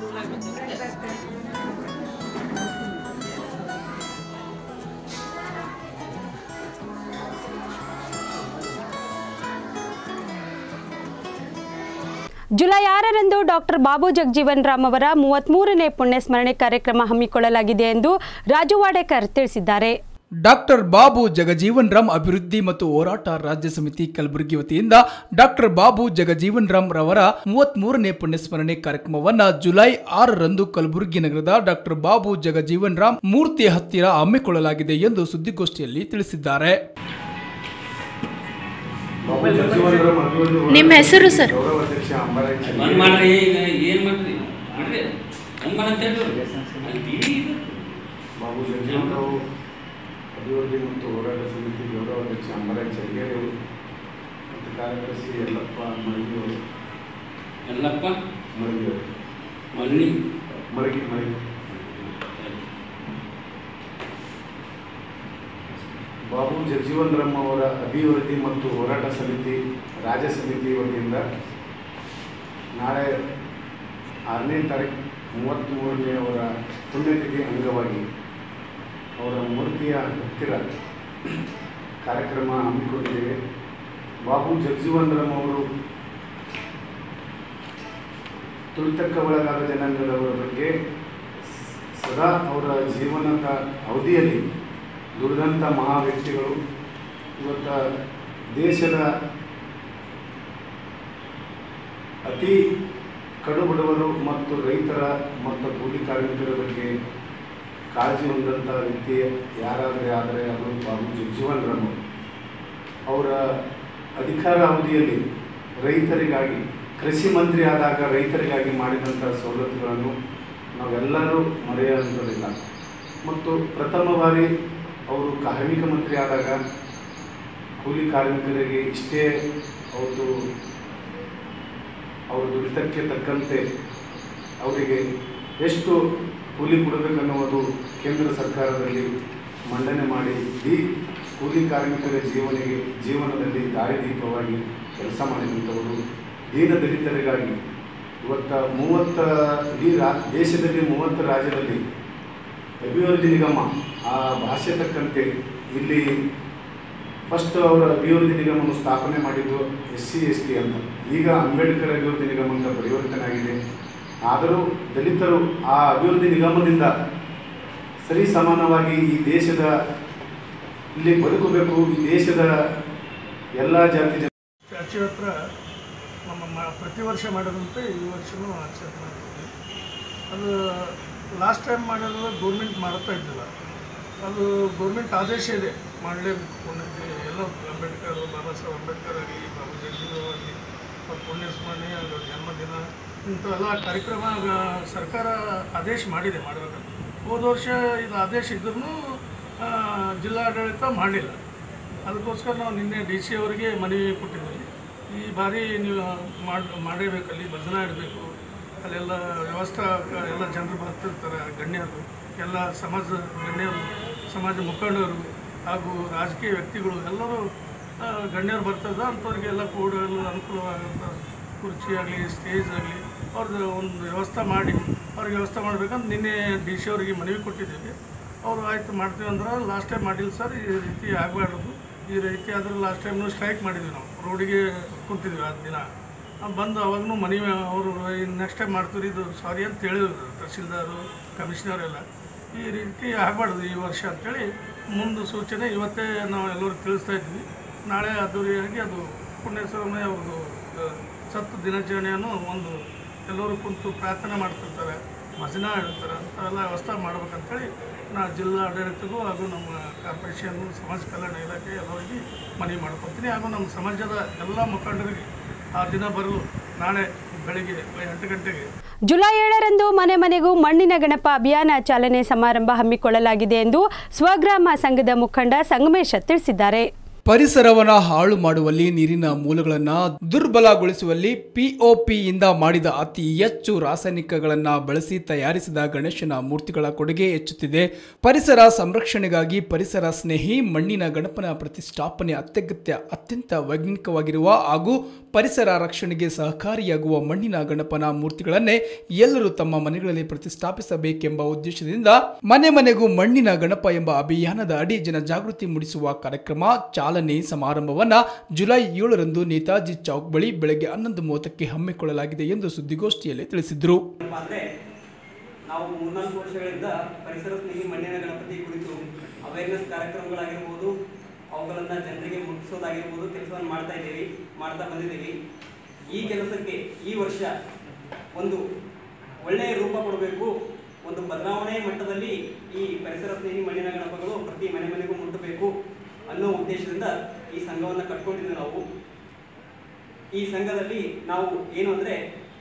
July ಆರರಂದು doctor Babu Jagjivan Ram ಅವರ ಮೂವತ್ಮೂರನೇ ಪುಣ್ಯಸ್ಮರಣೆ ಕಾರ್ಯಕ್ರಮ ಹಮ್ಮಿಕೊಳ್ಳಲಾಗಿದೆ ಎಂದು ರಾಜು ವಾಡೇಕರ್ ತಿಳಿಸಿದ್ದಾರೆ doctor Babu Jagjivan Ram ಅಭಿವೃದ್ಧಿ ಮತ್ತು ಹೋರಾಟ ರಾಜ್ಯ ಸಮಿತಿ ಕಲಬುರಗಿ ವತಿಯಿಂದ ಡಾಕ್ಟರ್ ಬಾಬು ಜಗಜೀವನ್ ರಾಮ್ ರವರ ಮೂವತ್ಮೂರನೇ ಪುಣ್ಯಸ್ಮರಣೆ ಕಾರ್ಯಕ್ರಮವನ್ನ ಜುಲೈ ಆರರಂದು ಕಲಬುರಗಿ ನಗರದ ಡಾಕ್ಟರ್ ಬಾಬು ಜಗಜೀವನ್ ರಾಮ್ ಮೂರ್ತಿಯ ಹತ್ತಿರ ಹಮ್ಮಿಕೊಳ್ಳಲಾಗಿದೆ ಎಂದು ಸುದ್ದಿಗೋಷ್ಠಿಯಲ್ಲಿ ತಿಳಿಸಿದ್ದಾರೆ ನಿಮ್ಮ ಹೆಸರು ಸರ್ ಬಂದ್ ಮಾಡ್ರಿ ಈಗ ಏನ್ ಮಾಡ್ರಿ ಮಾಡ್ರಿ ಹಂಗ್ ಮಾಡಂತ ಹೇಳ್ರಿ ಅಲ್ಲಿ ಟಿವಿ ಇದೆ ಬಾಬು ಜಗಜೀವನರಾವ್ ಅಭಿವೃದ್ಧಿ ಮತ್ತು ಹೋರಾಟ ಸಮಿತಿ ಗೌರವ ಅಧ್ಯಕ್ಷ ಅಂಬರಾಜ್ ಚರ್ಗೇರಿ ಅವರು ಮತ್ತು ಕಾರ್ಯದರ್ಶಿ ಯಲ್ಲಪ್ಪ ಮರಗಿ ಅವರು ಎಲ್ಲಪ್ಪ ಮರಗಿ ಅವರು ಮಣ್ಣಿ ಮರಗಿ ಮರಗಿ ಬಾಬು ಜಗಜೀವನ್ ರಾಮ್ ಅವರ ಅಭಿವೃದ್ಧಿ ಮತ್ತು ಹೋರಾಟ ಸಮಿತಿ ರಾಜ್ಯ ಸಮಿತಿ ವತಿಯಿಂದ ನಾಳೆ ಆರನೇ ತಾರೀಕು ಮೂವತ್ತ್ಮೂರನೇ ಅವರ ಪುಣ್ಯತಿಥಿ ಅಂಗವಾಗಿ ಅವರ ಮೂರ್ತಿಯ ಹತ್ತಿರ ಕಾರ್ಯಕ್ರಮ ಹಮ್ಮಿಕೊಂಡಿದ್ದೇವೆ ಬಾಬು ಜಗಜೀವನ್ ರಾಮ್ ಅವರು ತುಳಿತಕ್ಕೆ ಒಳಗಾದ ಜನಾಂಗದವರ ಬಗ್ಗೆ ಸದಾ ಅವರ ಜೀವನದ ಅವಧಿಯಲ್ಲಿ ದುಡಿದಂಥ ಮಹಾ ವ್ಯಕ್ತಿಗಳು ಇವತ್ತು ದೇಶದ ಅತಿ ಕಡು ಬಡವರು ಮತ್ತು ರೈತರ ಮತ್ತು ಕೂಲಿ ಕಾರ್ಮಿಕರ ಬಗ್ಗೆ ಕಾಳಜಿ ಹೊಂದಂಥ ವ್ಯಕ್ತಿ ಯಾರಾದರೆ ಆದರೆ ಅದು ಬಾಬು ಜಗಜೀವನ್ ರಾಮ್ ಅವರು. ಅವರ ಅಧಿಕಾರ ಅವಧಿಯಲ್ಲಿ ರೈತರಿಗಾಗಿ ಕೃಷಿ ಮಂತ್ರಿ ಆದಾಗ ರೈತರಿಗಾಗಿ ಮಾಡಿದಂಥ ಸವಲತ್ತುಗಳನ್ನು ನಾವೆಲ್ಲರೂ ಮರೆಯುವಂಥದ್ದಿಲ್ಲ ಮತ್ತು ಪ್ರಥಮ ಬಾರಿ ಅವರು ಕಾರ್ಮಿಕ ಮಂತ್ರಿ ಆದಾಗ ಕೂಲಿ ಕಾರ್ಮಿಕರಿಗೆ ಇಷ್ಟೇ ಅವ್ರದ್ದು ಅವರ ದುಡಿತಕ್ಕೆ ತಕ್ಕಂತೆ ಅವರಿಗೆ ಎಷ್ಟು ಕೂಲಿ ಕೊಡಬೇಕನ್ನುವುದು ಕೇಂದ್ರ ಸರ್ಕಾರದಲ್ಲಿ ಮಂಡನೆ ಮಾಡಿ ಇಡೀ ಕೂಲಿ ಕಾರ್ಮಿಕರ ಜೀವನಿಗೆ ಜೀವನದಲ್ಲಿ ದಾರಿದೀಪವಾಗಿ ಕೆಲಸ ಮಾಡಿದಂಥವರು ದೀನ ದಲಿತರಿಗಾಗಿ ಇವತ್ತ ಮೂವತ್ತ ಇಡೀ ರಾ ದೇಶದಲ್ಲಿ ಮೂವತ್ತು ರಾಜ್ಯದಲ್ಲಿ ಅಭಿವೃದ್ಧಿ ನಿಗಮ ಆ ಭಾಷೆ ತಕ್ಕಂತೆ ಇಲ್ಲಿ ಫಸ್ಟ್ ಅವರ ಅಭಿವೃದ್ಧಿ ನಿಗಮವನ್ನು ಸ್ಥಾಪನೆ ಮಾಡಿದ್ದು ಎಸ್ ಸಿ ಎಸ್ ಟಿ ಅಂತ ಈಗ ಅಂಬೇಡ್ಕರ್ ಅಭಿವೃದ್ಧಿ ನಿಗಮ ಅಂತ ಪರಿವರ್ತನೆ ಆಗಿದೆ ಆದರೂ ದಲಿತರು ಆ ಅಭಿವೃದ್ಧಿ ನಿಗಮದಿಂದ ಸರಿ ಸಮಾನವಾಗಿ ಈ ದೇಶದ ಇಲ್ಲಿ ಬದುಕಬೇಕು ಈ ದೇಶದ ಎಲ್ಲ ಜಾತಿ ಜನ ಸ್ಟ್ಯಾಚ್ಯೂ ಹತ್ರ ನಮ್ಮ ಮ- ಪ್ರತಿ ವರ್ಷ ಮಾಡೋದಂತೆ ಈ ವರ್ಷವೂ ಆಚರಣೆ ಮಾಡ್ತೀವಿ ಅದು ಲಾಸ್ಟ್ ಟೈಮ್ ಮಾಡಿರೋದು ಗೌರ್ಮೆಂಟ್ ಮಾಡುತ್ತಾ ಇದ್ದಿಲ್ಲ ಅದು ಗೌರ್ಮೆಂಟ್ ಆದೇಶ ಇದೆ ಮಾಡಲೇಬೇಕು ಪುಣ್ಯಕ್ಕೆ ಎಲ್ಲ ಅಂಬೇಡ್ಕರ್ ಬಾಬಾ ಸಾಹೇಬ್ ಅಂಬೇಡ್ಕರ್ ಆಗಲಿ ಬಾಬಾ ಜಗಜೀವರಾವ್ ಆಗಲಿ ಅವ್ರ ಪುಣ್ಯ ಸ್ಮರಣೆ ಅವ್ರ ಜನ್ಮದಿನ ಇಂಥವೆಲ್ಲ ಕಾರ್ಯಕ್ರಮ ಆಗ ಸರ್ಕಾರ ಆದೇಶ ಮಾಡಿದೆ ಮಾಡಬೇಕಂತ ಹೋದ ವರ್ಷ ಇದು ಆದೇಶ ಇದ್ರೂ ಜಿಲ್ಲಾಡಳಿತ ಮಾಡಲಿಲ್ಲ ಅದಕ್ಕೋಸ್ಕರ ನಾವು ನಿನ್ನೆ ಡಿ ಸಿ ಅವರಿಗೆ ಮನವಿ ಕೊಟ್ಟಿದ್ದೀವಿ ಈ ಬಾರಿ ನೀವು ಮಾಡಿ ಮಾಡಲೇಬೇಕಲ್ಲಿ ಭಜನಾ ಇಡಬೇಕು ಅಲ್ಲೆಲ್ಲ ವ್ಯವಸ್ಥಾ ಎಲ್ಲ ಜನರು ಬರ್ತಿರ್ತಾರೆ ಗಣ್ಯರು ಎಲ್ಲ ಸಮಾಜ ಗಣ್ಯರು ಸಮಾಜ ಮುಖಂಡರು ಹಾಗೂ ರಾಜಕೀಯ ವ್ಯಕ್ತಿಗಳು ಎಲ್ಲರೂ ಆ, ಗಣ್ಯರು ಬರ್ತದ ಅಂಥವ್ರಿಗೆಲ್ಲ ಕೂಡಲು ಅನುಕೂಲವಾಗಂಥ ಕುರ್ಚಿ ಆಗಲಿ ಸ್ಟೇಜ್ ಆಗಲಿ ಅವ್ರದ್ದು ಒಂದು ವ್ಯವಸ್ಥೆ ಮಾಡಿ ಅವ್ರಿಗೆ ವ್ಯವಸ್ಥೆ ಮಾಡ್ಬೇಕಂತ ನಿನ್ನೆ ಡಿ ಸಿ ಅವರಿಗೆ ಮನವಿ ಕೊಟ್ಟಿದ್ದೀವಿ ಅವರು ಆಯಿತು ಮಾಡ್ತೀವಿ ಅಂದ್ರೆ ಲಾಸ್ಟ್ ಟೈಮ್ ಮಾಡಿಲ್ಲ ಸರ್ ಈ ರೀತಿ ಆಗಬಾರ್ದು ಈ ರೀತಿ ಆದ್ರೆ ಲಾಸ್ಟ್ ಟೈಮ್ನು ಸ್ಟ್ರೈಕ್ ಮಾಡಿದ್ವಿ ನಾವು ರೋಡಿಗೆ ಕುಂತಿದ್ವಿ ಆ ದಿನ ಆ ಬಂದು ಅವಾಗೂ ಮನವಿ ಅವರು ನೆಕ್ಸ್ಟ್ ಟೈಮ್ ಮಾಡ್ತೀವಿ ಇದು ಸಾರಿ ಅಂತ ಹೇಳಿದ್ರು ತಹಸೀಲ್ದಾರು ಕಮಿಷನರ್ ಎಲ್ಲ ಈ ರೀತಿ ಆಗಬಾರ್ದು ಈ ವರ್ಷ ಅಂತೇಳಿ ಮುಂದೆ ಸೂಚನೆ ಇವತ್ತೇ ನಾವು ಎಲ್ಲರೂ ತಿಳಿಸ್ತಾ ಇದ್ವಿ ನಾಳೆ ಅದ್ದೂರಿಯಾಗಿ ಅದು ಪುಣ್ಯಸ್ವಾಮಿ ಅವ್ರದ್ದು ಆ, ಸತ್ತು ದಿನಾಚರಣೆಯನ್ನು ಒಂದು ಎಲ್ಲರೂ ಕುಂತು ಪ್ರಾರ್ಥನೆ ಮಾಡ್ತಿರ್ತಾರೆ ಭಜನ ಹೇಳ್ತಾರೆ ಅಂತೆಲ್ಲ ವ್ಯವಸ್ಥೆ ಮಾಡ್ಬೇಕಂತೇಳಿ ನಾ ಜಿಲ್ಲಾ ಆಡಳಿತಗೂ ಹಾಗೂ ನಮ್ಮ ಕಾರ್ಪೊರೇಷನ್ ಸಮಾಜ ಕಲ್ಯಾಣ ಇಲಾಖೆ ಎಲ್ಲರಿಗೆ ಮನವಿ ಮಾಡ್ಕೊತೀನಿ ಹಾಗೂ ನಮ್ಮ ಸಮಾಜದ ಎಲ್ಲ ಮುಖಂಡರಿಗೆ ಆ ದಿನ ಬರಲು ನಾಳೆ ಬೆಳಿಗ್ಗೆ ಎಂಟು ಗಂಟೆಗೆ ಜುಲೈ ಏಳರಂದು ಮನೆ ಮನೆಗೂ ಮಣ್ಣಿನ ಗಣಪ ಅಭಿಯಾನ ಚಾಲನೆ ಸಮಾರಂಭ ಹಮ್ಮಿಕೊಳ್ಳಲಾಗಿದೆ ಎಂದು ಸ್ವಗ್ರಾಮ ಸಂಘದ ಮುಖಂಡ ಸಂಗಮೇಶ ತಿಳಿಸಿದ್ದಾರೆ ಪರಿಸರವನ್ನ ಹಾಳು ಮಾಡುವಲ್ಲಿ ನೀರಿನ ಮೂಲಗಳನ್ನು ದುರ್ಬಲಗೊಳಿಸುವಲ್ಲಿ ಪಿಒಪಿಯಿಂದ ಮಾಡಿದ ಅತಿ ಹೆಚ್ಚು ರಾಸಾಯನಿಕಗಳನ್ನು ಬಳಸಿ ತಯಾರಿಸಿದ ಗಣೇಶನ ಮೂರ್ತಿಗಳ ಕೊಡುಗೆ ಹೆಚ್ಚುತ್ತಿದೆ ಪರಿಸರ ಸಂರಕ್ಷಣೆಗಾಗಿ ಪರಿಸರ ಸ್ನೇಹಿ ಮಣ್ಣಿನ ಗಣಪನ ಪ್ರತಿಷ್ಠಾಪನೆ ಅತ್ಯಗತ್ಯ ಅತ್ಯಂತ ವೈಜ್ಞಾನಿಕವಾಗಿರುವ ಹಾಗೂ ಪರಿಸರ ರಕ್ಷಣೆಗೆ ಸಹಕಾರಿಯಾಗುವ ಮಣ್ಣಿನ ಗಣಪನ ಮೂರ್ತಿಗಳನ್ನೇ ಎಲ್ಲರೂ ತಮ್ಮ ಮನೆಗಳಲ್ಲಿ ಪ್ರತಿಷ್ಠಾಪಿಸಬೇಕೆಂಬ ಉದ್ದೇಶದಿಂದ ಮನೆ ಮನೆಗೂ ಮಣ್ಣಿನ ಗಣಪ ಎಂಬ ಅಭಿಯಾನದ ಅಡಿ ಜನಜಾಗೃತಿ ಮೂಡಿಸುವ ಕಾರ್ಯಕ್ರಮ ಚಾಲನೆ ಸಮಾರಂಭವನ್ನ ಜುಲೈ ಏಳರಂದು ನೇತಾಜಿ ಚೌಕ್ ಬಳಿ ಬೆಳಗ್ಗೆ ಹನ್ನೊಂದು ಮೂವತ್ತಕ್ಕೆ ಹಮ್ಮಿಕೊಳ್ಳಲಾಗಿದೆ ಎಂದು ಸುದ್ದಿಗೋಷ್ಠಿಯಲ್ಲಿ ತಿಳಿಸಿದರು ಏನಪ್ಪಾ ಅಂದ್ರೆ ನಾವು ಮೂರ್ನಾಲ್ಕು ವರ್ಷಗಳಿಂದ ಪರಿಸರ ಸ್ನೇಹಿ ಮಣ್ಣಿನ ಗಣಪತಿ ಕುರಿತು ಅವೇರ್ನೆಸ್ ಕಾರ್ಯಕ್ರಮಗಳಾಗಿರ್ಬೋದು ಅವುಗಳನ್ನ ಜನರಿಗೆ ಮುಟ್ಟಿಸೋದಾಗಿರ್ಬೋದು ಕೆಲಸವನ್ನು ಮಾಡ್ತಾ ಇದ್ದೀವಿ ಮಾಡ್ತಾ ಬಂದಿದ್ದೀವಿ ಈ ಕೆಲಸಕ್ಕೆ ಈ ವರ್ಷ ಒಂದು ಒಳ್ಳೆಯ ರೂಪ ಕೊಡಬೇಕು ಒಂದು ಬದಲಾವಣೆ ಮಟ್ಟದಲ್ಲಿ ಈ ಪರಿಸರ ಸ್ನೇಹಿ ಮಣ್ಣಿನ ಗಣಪಗಳು ಪ್ರತಿ ಮನೆ ಮನೆಗೂ ಮುಟ್ಟಬೇಕು ಅನ್ನೋ ಉದ್ದೇಶದಿಂದ ಈ ಸಂಘವನ್ನು ಕಟ್ಕೊಂಡಿದ್ದೀವಿ ನಾವು ಈ ಸಂಘದಲ್ಲಿ ನಾವು ಏನು ಅಂದ್ರೆ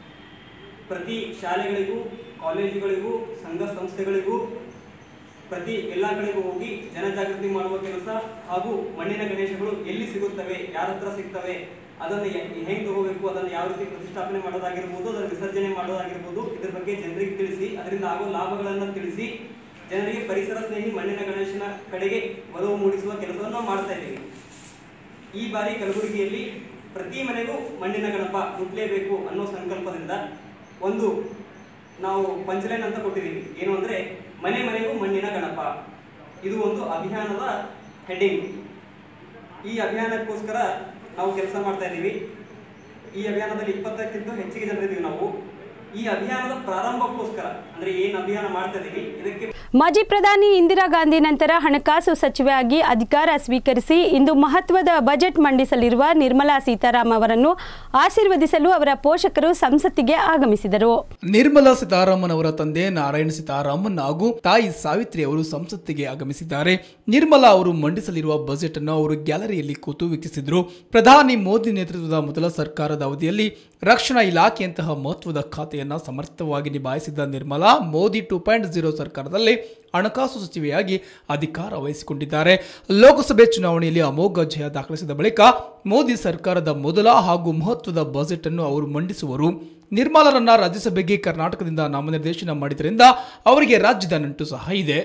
ಪ್ರತಿ ಶಾಲೆಗಳಿಗೂ ಕಾಲೇಜುಗಳಿಗೂ ಸಂಘ ಸಂಸ್ಥೆಗಳಿಗೂ ಪ್ರತಿ ಎಲ್ಲ ಕಡೆಗೂ ಹೋಗಿ ಜನಜಾಗೃತಿ ಮಾಡುವ ಕೆಲಸ ಹಾಗೂ ಮಣ್ಣಿನ ಗಣೇಶಗಳು ಎಲ್ಲಿ ಸಿಗುತ್ತವೆ ಯಾರ ಹತ್ರ ಸಿಗ್ತವೆ ಅದನ್ನು ಹೆಂಗೆ ತಗೋಬೇಕು ಅದನ್ನು ಯಾವ ರೀತಿ ಪ್ರತಿಷ್ಠಾಪನೆ ಮಾಡೋದಾಗಿರ್ಬೋದು ಅದನ್ನು ವಿಸರ್ಜನೆ ಮಾಡೋದಾಗಿರ್ಬೋದು ಇದ್ರ ಬಗ್ಗೆ ಜನರಿಗೆ ತಿಳಿಸಿ ಅದರಿಂದ ಆಗೋ ಲಾಭಗಳನ್ನು ತಿಳಿಸಿ ಜನರಿಗೆ ಪರಿಸರ ಸ್ನೇಹಿ ಮಣ್ಣಿನ ಗಣೇಶನ ಕಡೆಗೆ ಒಲವು ಮೂಡಿಸುವ ಕೆಲಸವನ್ನು ನಾವು ಮಾಡ್ತಾ ಇದ್ದೀವಿ ಈ ಬಾರಿ ಕಲಬುರಗಿಯಲ್ಲಿ ಪ್ರತಿ ಮನೆಗೂ ಮಣ್ಣಿನ ಗಣಪ ಮುಟ್ಲೇಬೇಕು ಅನ್ನೋ ಸಂಕಲ್ಪದಿಂದ ಒಂದು ನಾವು ಪಂಚಲೈನ್ ಅಂತ ಕೊಟ್ಟಿದ್ದೀವಿ ಏನು ಅಂದ್ರೆ ಮನೆ ಮನೆಗೂ ಮಣ್ಣಿನ ಗಣಪ ಇದು ಒಂದು ಅಭಿಯಾನದ ಹೆಡ್ಡಿಂಗ್ ಈ ಅಭಿಯಾನಕ್ಕೋಸ್ಕರ ನಾವು ಕೆಲಸ ಮಾಡ್ತಾ ಇದ್ದೀವಿ ಈ ಅಭಿಯಾನದಲ್ಲಿ ಇಪ್ಪತ್ತಕ್ಕಿಂತ ಹೆಚ್ಚಿಗೆ ಜನರಿದ್ದೀವಿ ನಾವು ಈ ಅಭಿಯಾನದ ಪ್ರಾರಂಭಕ್ಕೋಸ್ಕರ ಅಂದ್ರೆ ಏನ್ ಅಭಿಯಾನ ಮಾಡ್ತಾ ಇದೀವಿ ಇದಕ್ಕೆ ಮಾಜಿ ಪ್ರಧಾನಿ ಇಂದಿರಾ ಗಾಂಧಿ ನಂತರ ಹಣಕಾಸು ಸಚಿವೆಯಾಗಿ ಅಧಿಕಾರ ಸ್ವೀಕರಿಸಿ ಇಂದು ಮಹತ್ವದ ಬಜೆಟ್ ಮಂಡಿಸಲಿರುವ ನಿರ್ಮಲಾ ಸೀತಾರಾಮ್ ಅವರನ್ನು ಆಶೀರ್ವದಿಸಲು ಅವರ ಪೋಷಕರು ಸಂಸತ್ತಿಗೆ ಆಗಮಿಸಿದರು ನಿರ್ಮಲಾ ಸೀತಾರಾಮನ್ ಅವರ ತಂದೆ ನಾರಾಯಣ ಸೀತಾರಾಮನ್ ಹಾಗೂ ತಾಯಿ ಸಾವಿತ್ರಿ ಅವರು ಸಂಸತ್ತಿಗೆ ಆಗಮಿಸಿದ್ದಾರೆ ನಿರ್ಮಲಾ ಅವರು ಮಂಡಿಸಲಿರುವ ಬಜೆಟ್ ಅನ್ನು ಅವರು ಗ್ಯಾಲರಿಯಲ್ಲಿ ಕೂತು ವೀಕ್ಷಿಸಿದರು ಪ್ರಧಾನಿ ಮೋದಿ ನೇತೃತ್ವದ ಮೊದಲ ಸರ್ಕಾರದ ಅವಧಿಯಲ್ಲಿ ರಕ್ಷಣಾ ಇಲಾಖೆಯಂತಹ ಮಹತ್ವದ ಖಾತೆಯನ್ನು ಜವಾಬ್ದಾರಿಯನ್ನು ಸಮರ್ಥವಾಗಿ ನಿಭಾಯಿಸಿದ Nirmala Modi two point zero ಸರ್ಕಾರದಲ್ಲಿ ಹಣಕಾಸು ಸಚಿವೆಯಾಗಿ ಅಧಿಕಾರ ವಹಿಸಿಕೊಂಡಿದ್ದಾರೆ ಲೋಕಸಭೆ ಚುನಾವಣೆಯಲ್ಲಿ ಅಮೋಘ ಜಯ ದಾಖಲಿಸಿದ ಬಳಿಕ ಮೋದಿ ಸರ್ಕಾರದ ಮೊದಲ ಹಾಗೂ ಮಹತ್ವದ ಬಜೆಟ್ ಅನ್ನು ಅವರು ಮಂಡಿಸುವರು ನಿರ್ಮಲಾರನ್ನ ರಾಜ್ಯಸಭೆಗೆ ಕರ್ನಾಟಕದಿಂದ ನಾಮನಿರ್ದೇಶನ ಮಾಡಿದ್ದರಿಂದ ಅವರಿಗೆ ರಾಜ್ಯದ ನಂಟು ಸಹ ಇದೆ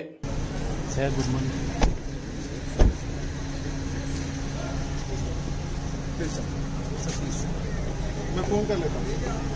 मैं फ़ोन कर लेता हूँ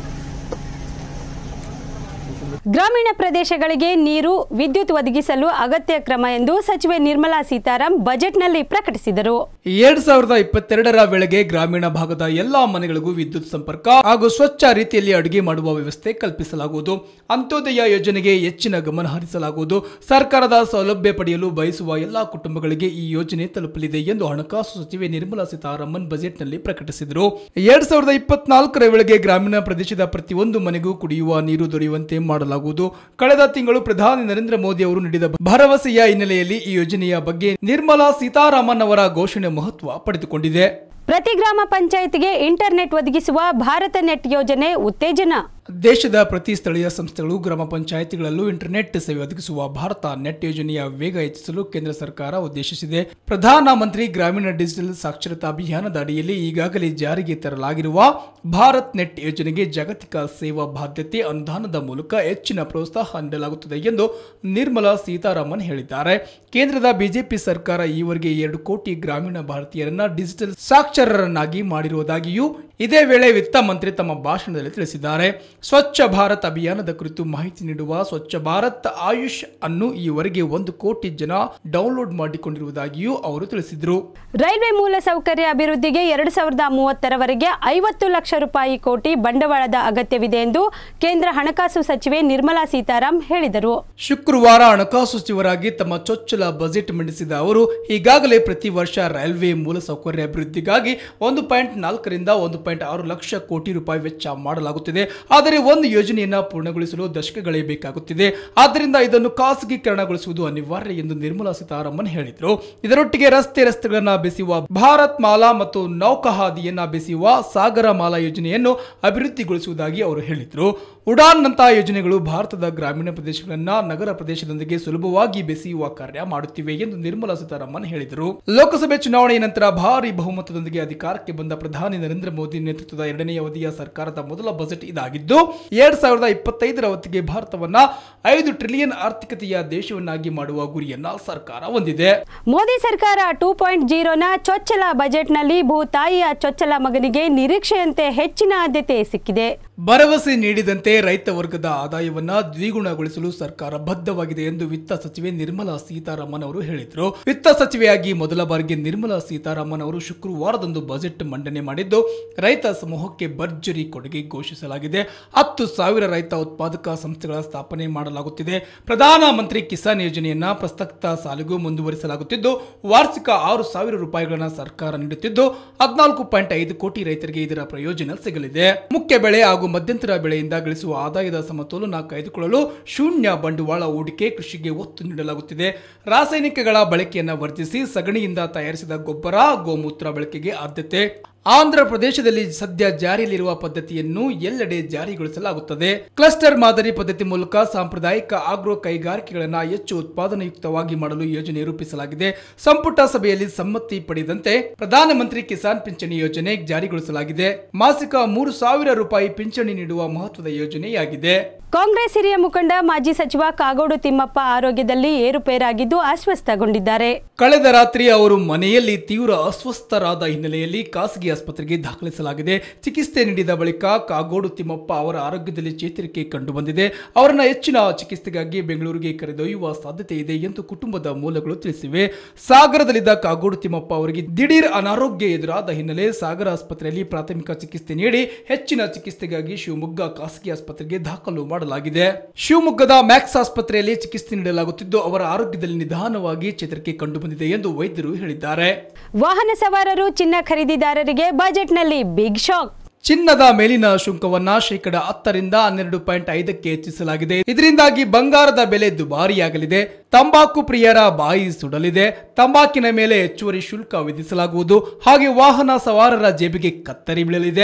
ಗ್ರಾಮೀಣ ಪ್ರದೇಶಗಳಿಗೆ ನೀರು ವಿದ್ಯುತ್ ಒದಗಿಸಲು ಅಗತ್ಯ ಕ್ರಮ ಎಂದು ಸಚಿವೆ ನಿರ್ಮಲಾ ಸೀತಾರಾಮ್ ಬಜೆಟ್ನಲ್ಲಿ ಪ್ರಕಟಿಸಿದರು ಎರಡ್ ಸಾವಿರದ ಇಪ್ಪತ್ತೆರಡರ ವೇಳೆಗೆ ಗ್ರಾಮೀಣ ಭಾಗದ ಎಲ್ಲಾ ಮನೆಗಳಿಗೂ ವಿದ್ಯುತ್ ಸಂಪರ್ಕ ಹಾಗೂ ಸ್ವಚ್ಛ ರೀತಿಯಲ್ಲಿ ಅಡುಗೆ ಮಾಡುವ ವ್ಯವಸ್ಥೆ ಕಲ್ಪಿಸಲಾಗುವುದು ಅಂತ್ಯೋದಯ ಯೋಜನೆಗೆ ಹೆಚ್ಚಿನ ಗಮನ ಹರಿಸಲಾಗುವುದು ಸರ್ಕಾರದ ಸೌಲಭ್ಯ ಪಡೆಯಲು ಬಯಸುವ ಎಲ್ಲಾ ಕುಟುಂಬಗಳಿಗೆ ಈ ಯೋಜನೆ ತಲುಪಲಿದೆ ಎಂದು ಹಣಕಾಸು ಸಚಿವೆ ನಿರ್ಮಲಾ ಸೀತಾರಾಮನ್ ಬಜೆಟ್ನಲ್ಲಿ ಪ್ರಕಟಿಸಿದರು ಎರಡ್ ಸಾವಿರದ ಇಪ್ಪತ್ನಾಲ್ಕರ ವೇಳೆಗೆ ಗ್ರಾಮೀಣ ಪ್ರದೇಶದ ಪ್ರತಿಯೊಂದು ಮನೆಗೂ ಕುಡಿಯುವ ನೀರು ದೊರೆಯುವಂತೆ ಮಾಡಲಾಗುವುದು ಕಳೆದ ತಿಂಗಳು ಪ್ರಧಾನಿ ನರೇಂದ್ರ ಮೋದಿ ಅವರು ನೀಡಿದ ಭರವಸೆಯ ಹಿನ್ನೆಲೆಯಲ್ಲಿ ಈ ಯೋಜನೆಯ ಬಗ್ಗೆ ನಿರ್ಮಲಾ ಸೀತಾರಾಮನ್ ಅವರ ಘೋಷಣೆ ಮಹತ್ವ ಪಡೆದುಕೊಂಡಿದೆ ಪ್ರತಿ ಗ್ರಾಮ ಪಂಚಾಯತ್ಗೆ ಇಂಟರ್ನೆಟ್ ಒದಗಿಸುವ ಭಾರತ ನೆಟ್ ಯೋಜನೆ ಉತ್ತೇಜನ ದೇಶದ ಪ್ರತಿ ಸ್ಥಳೀಯ ಸಂಸ್ಥೆಗಳು ಗ್ರಾಮ ಪಂಚಾಯಿತಿಗಳಲ್ಲೂ ಇಂಟರ್ನೆಟ್ ಸೇವೆ ಒದಗಿಸುವ ಭಾರತ ನೆಟ್ ಯೋಜನೆಯ ವೇಗ ಹೆಚ್ಚಿಸಲು ಕೇಂದ್ರ ಸರ್ಕಾರ ಉದ್ದೇಶಿಸಿದೆ ಪ್ರಧಾನ ಮಂತ್ರಿ ಗ್ರಾಮೀಣ ಡಿಜಿಟಲ್ ಸಾಕ್ಷರತಾ ಅಭಿಯಾನದ ಅಡಿಯಲ್ಲಿ ಈಗಾಗಲೇ ಜಾರಿಗೆ ತರಲಾಗಿರುವ ಭಾರತ್ ನೆಟ್ ಯೋಜನೆಗೆ ಜಾಗತಿಕ ಸೇವಾ ಬಾಧ್ಯತೆ ಅನುದಾನದ ಮೂಲಕ ಹೆಚ್ಚಿನ ಪ್ರೋತ್ಸಾಹ ನೀಡಲಾಗುತ್ತದೆ ಎಂದು ನಿರ್ಮಲಾ ಸೀತಾರಾಮನ್ ಹೇಳಿದ್ದಾರೆ ಕೇಂದ್ರದ ಬಿಜೆಪಿ ಸರ್ಕಾರ ಈವರೆಗೆ ಎರಡು ಕೋಟಿ ಗ್ರಾಮೀಣ ಭಾರತೀಯರನ್ನ ಡಿಜಿಟಲ್ ಸಾಕ್ಷರರನ್ನಾಗಿ ಮಾಡಿರುವುದಾಗಿಯೂ ಇದೇ ವೇಳೆ ವಿತ್ತ ಮಂತ್ರಿ ತಮ್ಮ ಭಾಷಣದಲ್ಲಿ ತಿಳಿಸಿದ್ದಾರೆ ಸ್ವಚ್ಛ ಭಾರತ್ ಅಭಿಯಾನದ ಕುರಿತು ಮಾಹಿತಿ ನೀಡುವ ಸ್ವಚ್ಛ ಭಾರತ್ ಆಯುಷ್ ಅನ್ನು ಈವರೆಗೆ ಒಂದು ಕೋಟಿ ಜನ ಡೌನ್ಲೋಡ್ ಮಾಡಿಕೊಂಡಿರುವುದಾಗಿಯೂ ಅವರು ತಿಳಿಸಿದರು ರೈಲ್ವೆ ಮೂಲಸೌಕರ್ಯ ಅಭಿವೃದ್ಧಿಗೆ ಎರಡು ಸಾವಿರದ ಮೂವತ್ತರವರೆಗೆ ಐವತ್ತು ಲಕ್ಷ ರೂಪಾಯಿ ಕೋಟಿ ಬಂಡವಾಳದ ಅಗತ್ಯವಿದೆ ಎಂದು ಕೇಂದ್ರ ಹಣಕಾಸು ಸಚಿವೆ ನಿರ್ಮಲಾ ಸೀತಾರಾಮ್ ಹೇಳಿದರು ಶುಕ್ರವಾರ ಹಣಕಾಸು ಸಚಿವರಾಗಿ ತಮ್ಮ ಚೊಚ್ಚಲ ಬಜೆಟ್ ಮಂಡಿಸಿದ ಅವರು ಈಗಾಗಲೇ ಪ್ರತಿ ವರ್ಷ ರೈಲ್ವೆ ಮೂಲಸೌಕರ್ಯ ಅಭಿವೃದ್ಧಿಗಾಗಿ ಒಂದು ಪಾಯಿಂಟ್ ನಾಲ್ಕರಿಂದ ಒಂದು ಪಾಯಿಂಟ್ ಆರು ಲಕ್ಷ ಕೋಟಿ ರೂಪಾಯಿ ವೆಚ್ಚ ಮಾಡಲಾಗುತ್ತಿದೆ ಆದರೆ ಒಂದು ಯೋಜನೆಯನ್ನ ಪೂರ್ಣಗೊಳಿಸಲು ದಶಕಗಳೇ ಬೇಕಾಗುತ್ತಿದೆ ಆದ್ದರಿಂದ ಇದನ್ನು ಖಾಸಗೀಕರಣಗೊಳಿಸುವುದು ಅನಿವಾರ್ಯ ಎಂದು ನಿರ್ಮಲಾ ಸೀತಾರಾಮನ್ ಹೇಳಿದರು ಇದರೊಟ್ಟಿಗೆ ರಸ್ತೆ ರಸ್ತೆಗಳನ್ನ ಬೆಸೆಯುವ ಭಾರತ್ ಮಾಲಾ ಮತ್ತು ನೌಕಾಹಾದಿಯನ್ನ ಬೆಸೆಯುವ ಸಾಗರ ಮಾಲಾ ಯೋಜನೆಯನ್ನು ಅಭಿವೃದ್ಧಿಗೊಳಿಸುವುದಾಗಿ ಅವರು ಹೇಳಿದರು ಉಡಾನ್ ನಂತಹ ಯೋಜನೆಗಳು ಭಾರತದ ಗ್ರಾಮೀಣ ಪ್ರದೇಶಗಳನ್ನ ನಗರ ಪ್ರದೇಶದೊಂದಿಗೆ ಸುಲಭವಾಗಿ ಬೆಸೆಯುವ ಕಾರ್ಯ ಮಾಡುತ್ತಿವೆ ಎಂದು ನಿರ್ಮಲಾ ಸೀತಾರಾಮನ್ ಹೇಳಿದರು ಲೋಕಸಭೆ ಚುನಾವಣೆಯ ನಂತರ ಭಾರಿ ಬಹುಮತದೊಂದಿಗೆ ಅಧಿಕಾರಕ್ಕೆ ಬಂದ ಪ್ರಧಾನಿ ನರೇಂದ್ರ ಮೋದಿ ನೇತೃತ್ವದ ಎರಡನೇ ಅವಧಿಯ ಸರ್ಕಾರದ ಮೊದಲ ಬಜೆಟ್ ಇದಾಗಿದ್ದು ಎರಡ್ ಸಾವಿರದ ಇಪ್ಪತ್ತೈದರ ಹೊತ್ತಿಗೆ ಭಾರತವನ್ನ ಐದು ಟ್ರಿಲಿಯನ್ ಆರ್ಥಿಕತೆಯ ದೇಶವನ್ನಾಗಿ ಮಾಡುವ ಗುರಿಯನ್ನ ಸರ್ಕಾರ ಹೊಂದಿದೆ ಮೋದಿ ಸರ್ಕಾರ ಟೂ ಪಾಯಿಂಟ್ ಜೀರೋನ ಚೊಚ್ಚಲ ಬಜೆಟ್ನಲ್ಲಿ ಭೂತಾಯಿಯ ಚೊಚ್ಚಲ ಮಗನಿಗೆ ನಿರೀಕ್ಷೆಯಂತೆ ಹೆಚ್ಚಿನ ಆದ್ಯತೆ ಸಿಕ್ಕಿದೆ ಭರವಸೆ ನೀಡಿದಂತೆ ರೈತ ವರ್ಗದ ಆದಾಯವನ್ನ ದ್ವಿಗುಣಗೊಳಿಸಲು ಸರ್ಕಾರ ಬದ್ಧವಾಗಿದೆ ಎಂದು ವಿತ್ತ ಸಚಿವೆ ನಿರ್ಮಲಾ ಸೀತಾರಾಮನ್ ಅವರು ಹೇಳಿದರು ವಿತ್ತ ಸಚಿವೆಯಾಗಿ ಮೊದಲ ಬಾರಿಗೆ ನಿರ್ಮಲಾ ಸೀತಾರಾಮನ್ ಅವರು ಶುಕ್ರವಾರದಂದು ಬಜೆಟ್ ಮಂಡನೆ ಮಾಡಿದ್ದು ರೈತ ಸಮೂಹಕ್ಕೆ ಭರ್ಜರಿ ಕೊಡುಗೆ ಘೋಷಿಸಲಾಗಿದೆ ಹತ್ತು ಸಾವಿರ ರೈತ ಉತ್ಪಾದಕ ಸಂಸ್ಥೆಗಳ ಸ್ಥಾಪನೆ ಮಾಡಲಾಗುತ್ತಿದೆ ಪ್ರಧಾನ ಮಂತ್ರಿ ಕಿಸಾನ್ ಯೋಜನೆಯನ್ನ ಪ್ರಸಕ್ತ ಸಾಲಿಗೂ ಮುಂದುವರಿಸಲಾಗುತ್ತಿದ್ದು ವಾರ್ಷಿಕ ಆರು ಸಾವಿರ ರೂಪಾಯಿಗಳನ್ನ ಸರ್ಕಾರ ನೀಡುತ್ತಿದ್ದು ಹದಿನಾಲ್ಕು ಪಾಯಿಂಟ್ ಐದು ಕೋಟಿ ರೈತರಿಗೆ ಇದರ ಪ್ರಯೋಜನ ಸಿಗಲಿದೆ ಮುಖ್ಯ ಬೆಳೆ ಹಾಗೂ ಮಧ್ಯಂತರ ಬೆಳೆಯಿಂದ ಗಳಿಸುವ ಆದಾಯದ ಸಮತೋಲನ ಕಾಯ್ದುಕೊಳ್ಳಲು ಶೂನ್ಯ ಬಂಡವಾಳ ಹೂಡಿಕೆ ಕೃಷಿಗೆ ಒತ್ತು ನೀಡಲಾಗುತ್ತಿದೆ ರಾಸಾಯನಿಕಗಳ ಬಳಕೆಯನ್ನು ವರ್ಧಿಸಿ ಸಗಣಿಯಿಂದ ತಯಾರಿಸಿದ ಗೊಬ್ಬರ ಗೋಮೂತ್ರ ಬಳಕೆಗೆ ಆದ್ಯತೆ ಆಂಧ್ರ ಪ್ರದೇಶದಲ್ಲಿ ಸದ್ಯ ಜಾರಿಯಲ್ಲಿರುವ ಪದ್ಧತಿಯನ್ನು ಎಲ್ಲೆಡೆ ಜಾರಿಗೊಳಿಸಲಾಗುತ್ತದೆ ಕ್ಲಸ್ಟರ್ ಮಾದರಿ ಪದ್ಧತಿ ಮೂಲಕ ಸಾಂಪ್ರದಾಯಿಕ ಆಗ್ರೋ ಕೈಗಾರಿಕೆಗಳನ್ನು ಹೆಚ್ಚು ಉತ್ಪಾದನೆಯುಕ್ತವಾಗಿ ಮಾಡಲು ಯೋಜನೆ ರೂಪಿಸಲಾಗಿದೆ ಸಂಪುಟ ಸಭೆಯಲ್ಲಿ ಸಮ್ಮತಿ ಪಡೆದಂತೆ ಪ್ರಧಾನಮಂತ್ರಿ ಕಿಸಾನ್ ಪಿಂಚಣಿ ಯೋಜನೆ ಜಾರಿಗೊಳಿಸಲಾಗಿದೆ ಮಾಸಿಕ ಮೂರು ಸಾವಿರ ರೂಪಾಯಿ ಪಿಂಚಣಿ ನೀಡುವ ಮಹತ್ವದ ಯೋಜನೆಯಾಗಿದೆ ಕಾಂಗ್ರೆಸ್ ಹಿರಿಯ ಮುಖಂಡ ಮಾಜಿ ಸಚಿವ ಕಾಗೋಡು ತಿಮ್ಮಪ್ಪ ಆರೋಗ್ಯದಲ್ಲಿ ಏರುಪೇರಾಗಿದ್ದು ಅಸ್ವಸ್ಥಗೊಂಡಿದ್ದಾರೆ ಕಳೆದ ರಾತ್ರಿ ಅವರು ಮನೆಯಲ್ಲಿ ತೀವ್ರ ಅಸ್ವಸ್ಥರಾದ ಹಿನ್ನೆಲೆಯಲ್ಲಿ ಖಾಸಗಿ ಆಸ್ಪತ್ರೆಗೆ ದಾಖಲಿಸಲಾಗಿದೆ ಚಿಕಿತ್ಸೆ ನೀಡಿದ ಬಳಿಕ ಕಾಗೋಡು ತಿಮ್ಮಪ್ಪ ಅವರ ಆರೋಗ್ಯದಲ್ಲಿ ಚೇತರಿಕೆ ಕಂಡುಬಂದಿದೆ ಅವರನ್ನ ಹೆಚ್ಚಿನ ಚಿಕಿತ್ಸೆಗಾಗಿ ಬೆಂಗಳೂರಿಗೆ ಕರೆದೊಯ್ಯುವ ಸಾಧ್ಯತೆ ಇದೆ ಎಂದು ಕುಟುಂಬದ ಮೂಲಗಳು ತಿಳಿಸಿವೆ ಸಾಗರದಲ್ಲಿದ್ದ ಕಾಗೋಡು ತಿಮ್ಮಪ್ಪ ಅವರಿಗೆ ದಿಢೀರ್ ಅನಾರೋಗ್ಯ ಎದುರಾದ ಹಿನ್ನೆಲೆ ಸಾಗರ ಆಸ್ಪತ್ರೆಯಲ್ಲಿ ಪ್ರಾಥಮಿಕ ಚಿಕಿತ್ಸೆ ನೀಡಿ ಹೆಚ್ಚಿನ ಚಿಕಿತ್ಸೆಗಾಗಿ ಶಿವಮೊಗ್ಗ ಖಾಸಗಿ ಆಸ್ಪತ್ರೆಗೆ ದಾಖಲು ಮಾಡಲಾಗಿದೆ ಶಿವಮೊಗ್ಗದ ಮ್ಯಾಕ್ಸ್ ಆಸ್ಪತ್ರೆಯಲ್ಲಿ ಚಿಕಿತ್ಸೆ ನೀಡಲಾಗುತ್ತಿದ್ದು ಅವರ ಆರೋಗ್ಯದಲ್ಲಿ ನಿಧಾನವಾಗಿ ಚೇತರಿಕೆ ಕಂಡುಬಂದಿದೆ ಎಂದು ವೈದ್ಯರು ಹೇಳಿದ್ದಾರೆ ವಾಹನ ಸವಾರರು ಚಿನ್ನ ಖರೀದಿದಾರರಿಗೆ ಬಜೆಟ್ನಲ್ಲಿ ಬಿಗ್ ಶಾಕ್ ಚಿನ್ನದ ಮೇಲಿನ ಶುಂಕವನ್ನ ಶೇಕಡ ಹತ್ತರಿಂದ ಹನ್ನೆರಡು ಪಾಯಿಂಟ್ ಐದಕ್ಕೆ ಹೆಚ್ಚಿಸಲಾಗಿದೆ ಇದರಿಂದಾಗಿ ಬಂಗಾರದ ಬೆಲೆ ದುಬಾರಿಯಾಗಲಿದೆ ತಂಬಾಕು ಪ್ರಿಯರ ಬಾಯಿ ಸುಡಲಿದೆ ತಂಬಾಕಿನ ಮೇಲೆ ಹೆಚ್ಚುವರಿ ಶುಲ್ಕ ವಿಧಿಸಲಾಗುವುದು ಹಾಗೆ ವಾಹನ ಸವಾರರ ಜೇಬಿಗೆ ಕತ್ತರಿ ಬೀಳಲಿದೆ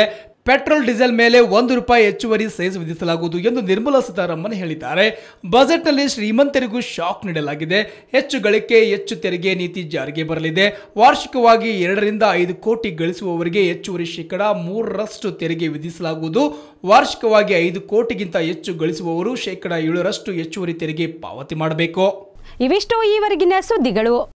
ಪೆಟ್ರೋಲ್ ಡೀಸೆಲ್ ಮೇಲೆ ಒಂದು ರೂಪಾಯಿ ಹೆಚ್ಚುವರಿ ಸೆಸ್ ವಿಧಿಸಲಾಗುವುದು ಎಂದು ನಿರ್ಮಲಾ ಸೀತಾರಾಮನ್ ಹೇಳಿದ್ದಾರೆ ಬಜೆಟ್ನಲ್ಲಿ ಶ್ರೀಮಂತರಿಗೂ ಶಾಕ್ ನೀಡಲಾಗಿದೆ ಹೆಚ್ಚು ಗಳಿಕೆ ಹೆಚ್ಚು ತೆರಿಗೆ ನೀತಿ ಜಾರಿಗೆ ಬರಲಿದೆ ವಾರ್ಷಿಕವಾಗಿ ಎರಡರಿಂದ ಐದು ಕೋಟಿ ಗಳಿಸುವವರಿಗೆ ಹೆಚ್ಚುವರಿ ಶೇಕಡ ಮೂರರಷ್ಟು ತೆರಿಗೆ ವಿಧಿಸಲಾಗುವುದು ವಾರ್ಷಿಕವಾಗಿ ಐದು ಕೋಟಿಗಿಂತ ಹೆಚ್ಚು ಗಳಿಸುವವರು ಶೇಕಡ ಏಳರಷ್ಟು ಹೆಚ್ಚುವರಿ ತೆರಿಗೆ ಪಾವತಿ ಮಾಡಬೇಕು ಇವಿಷ್ಟು ಈವರೆಗಿನ ಸುದ್ದಿಗಳು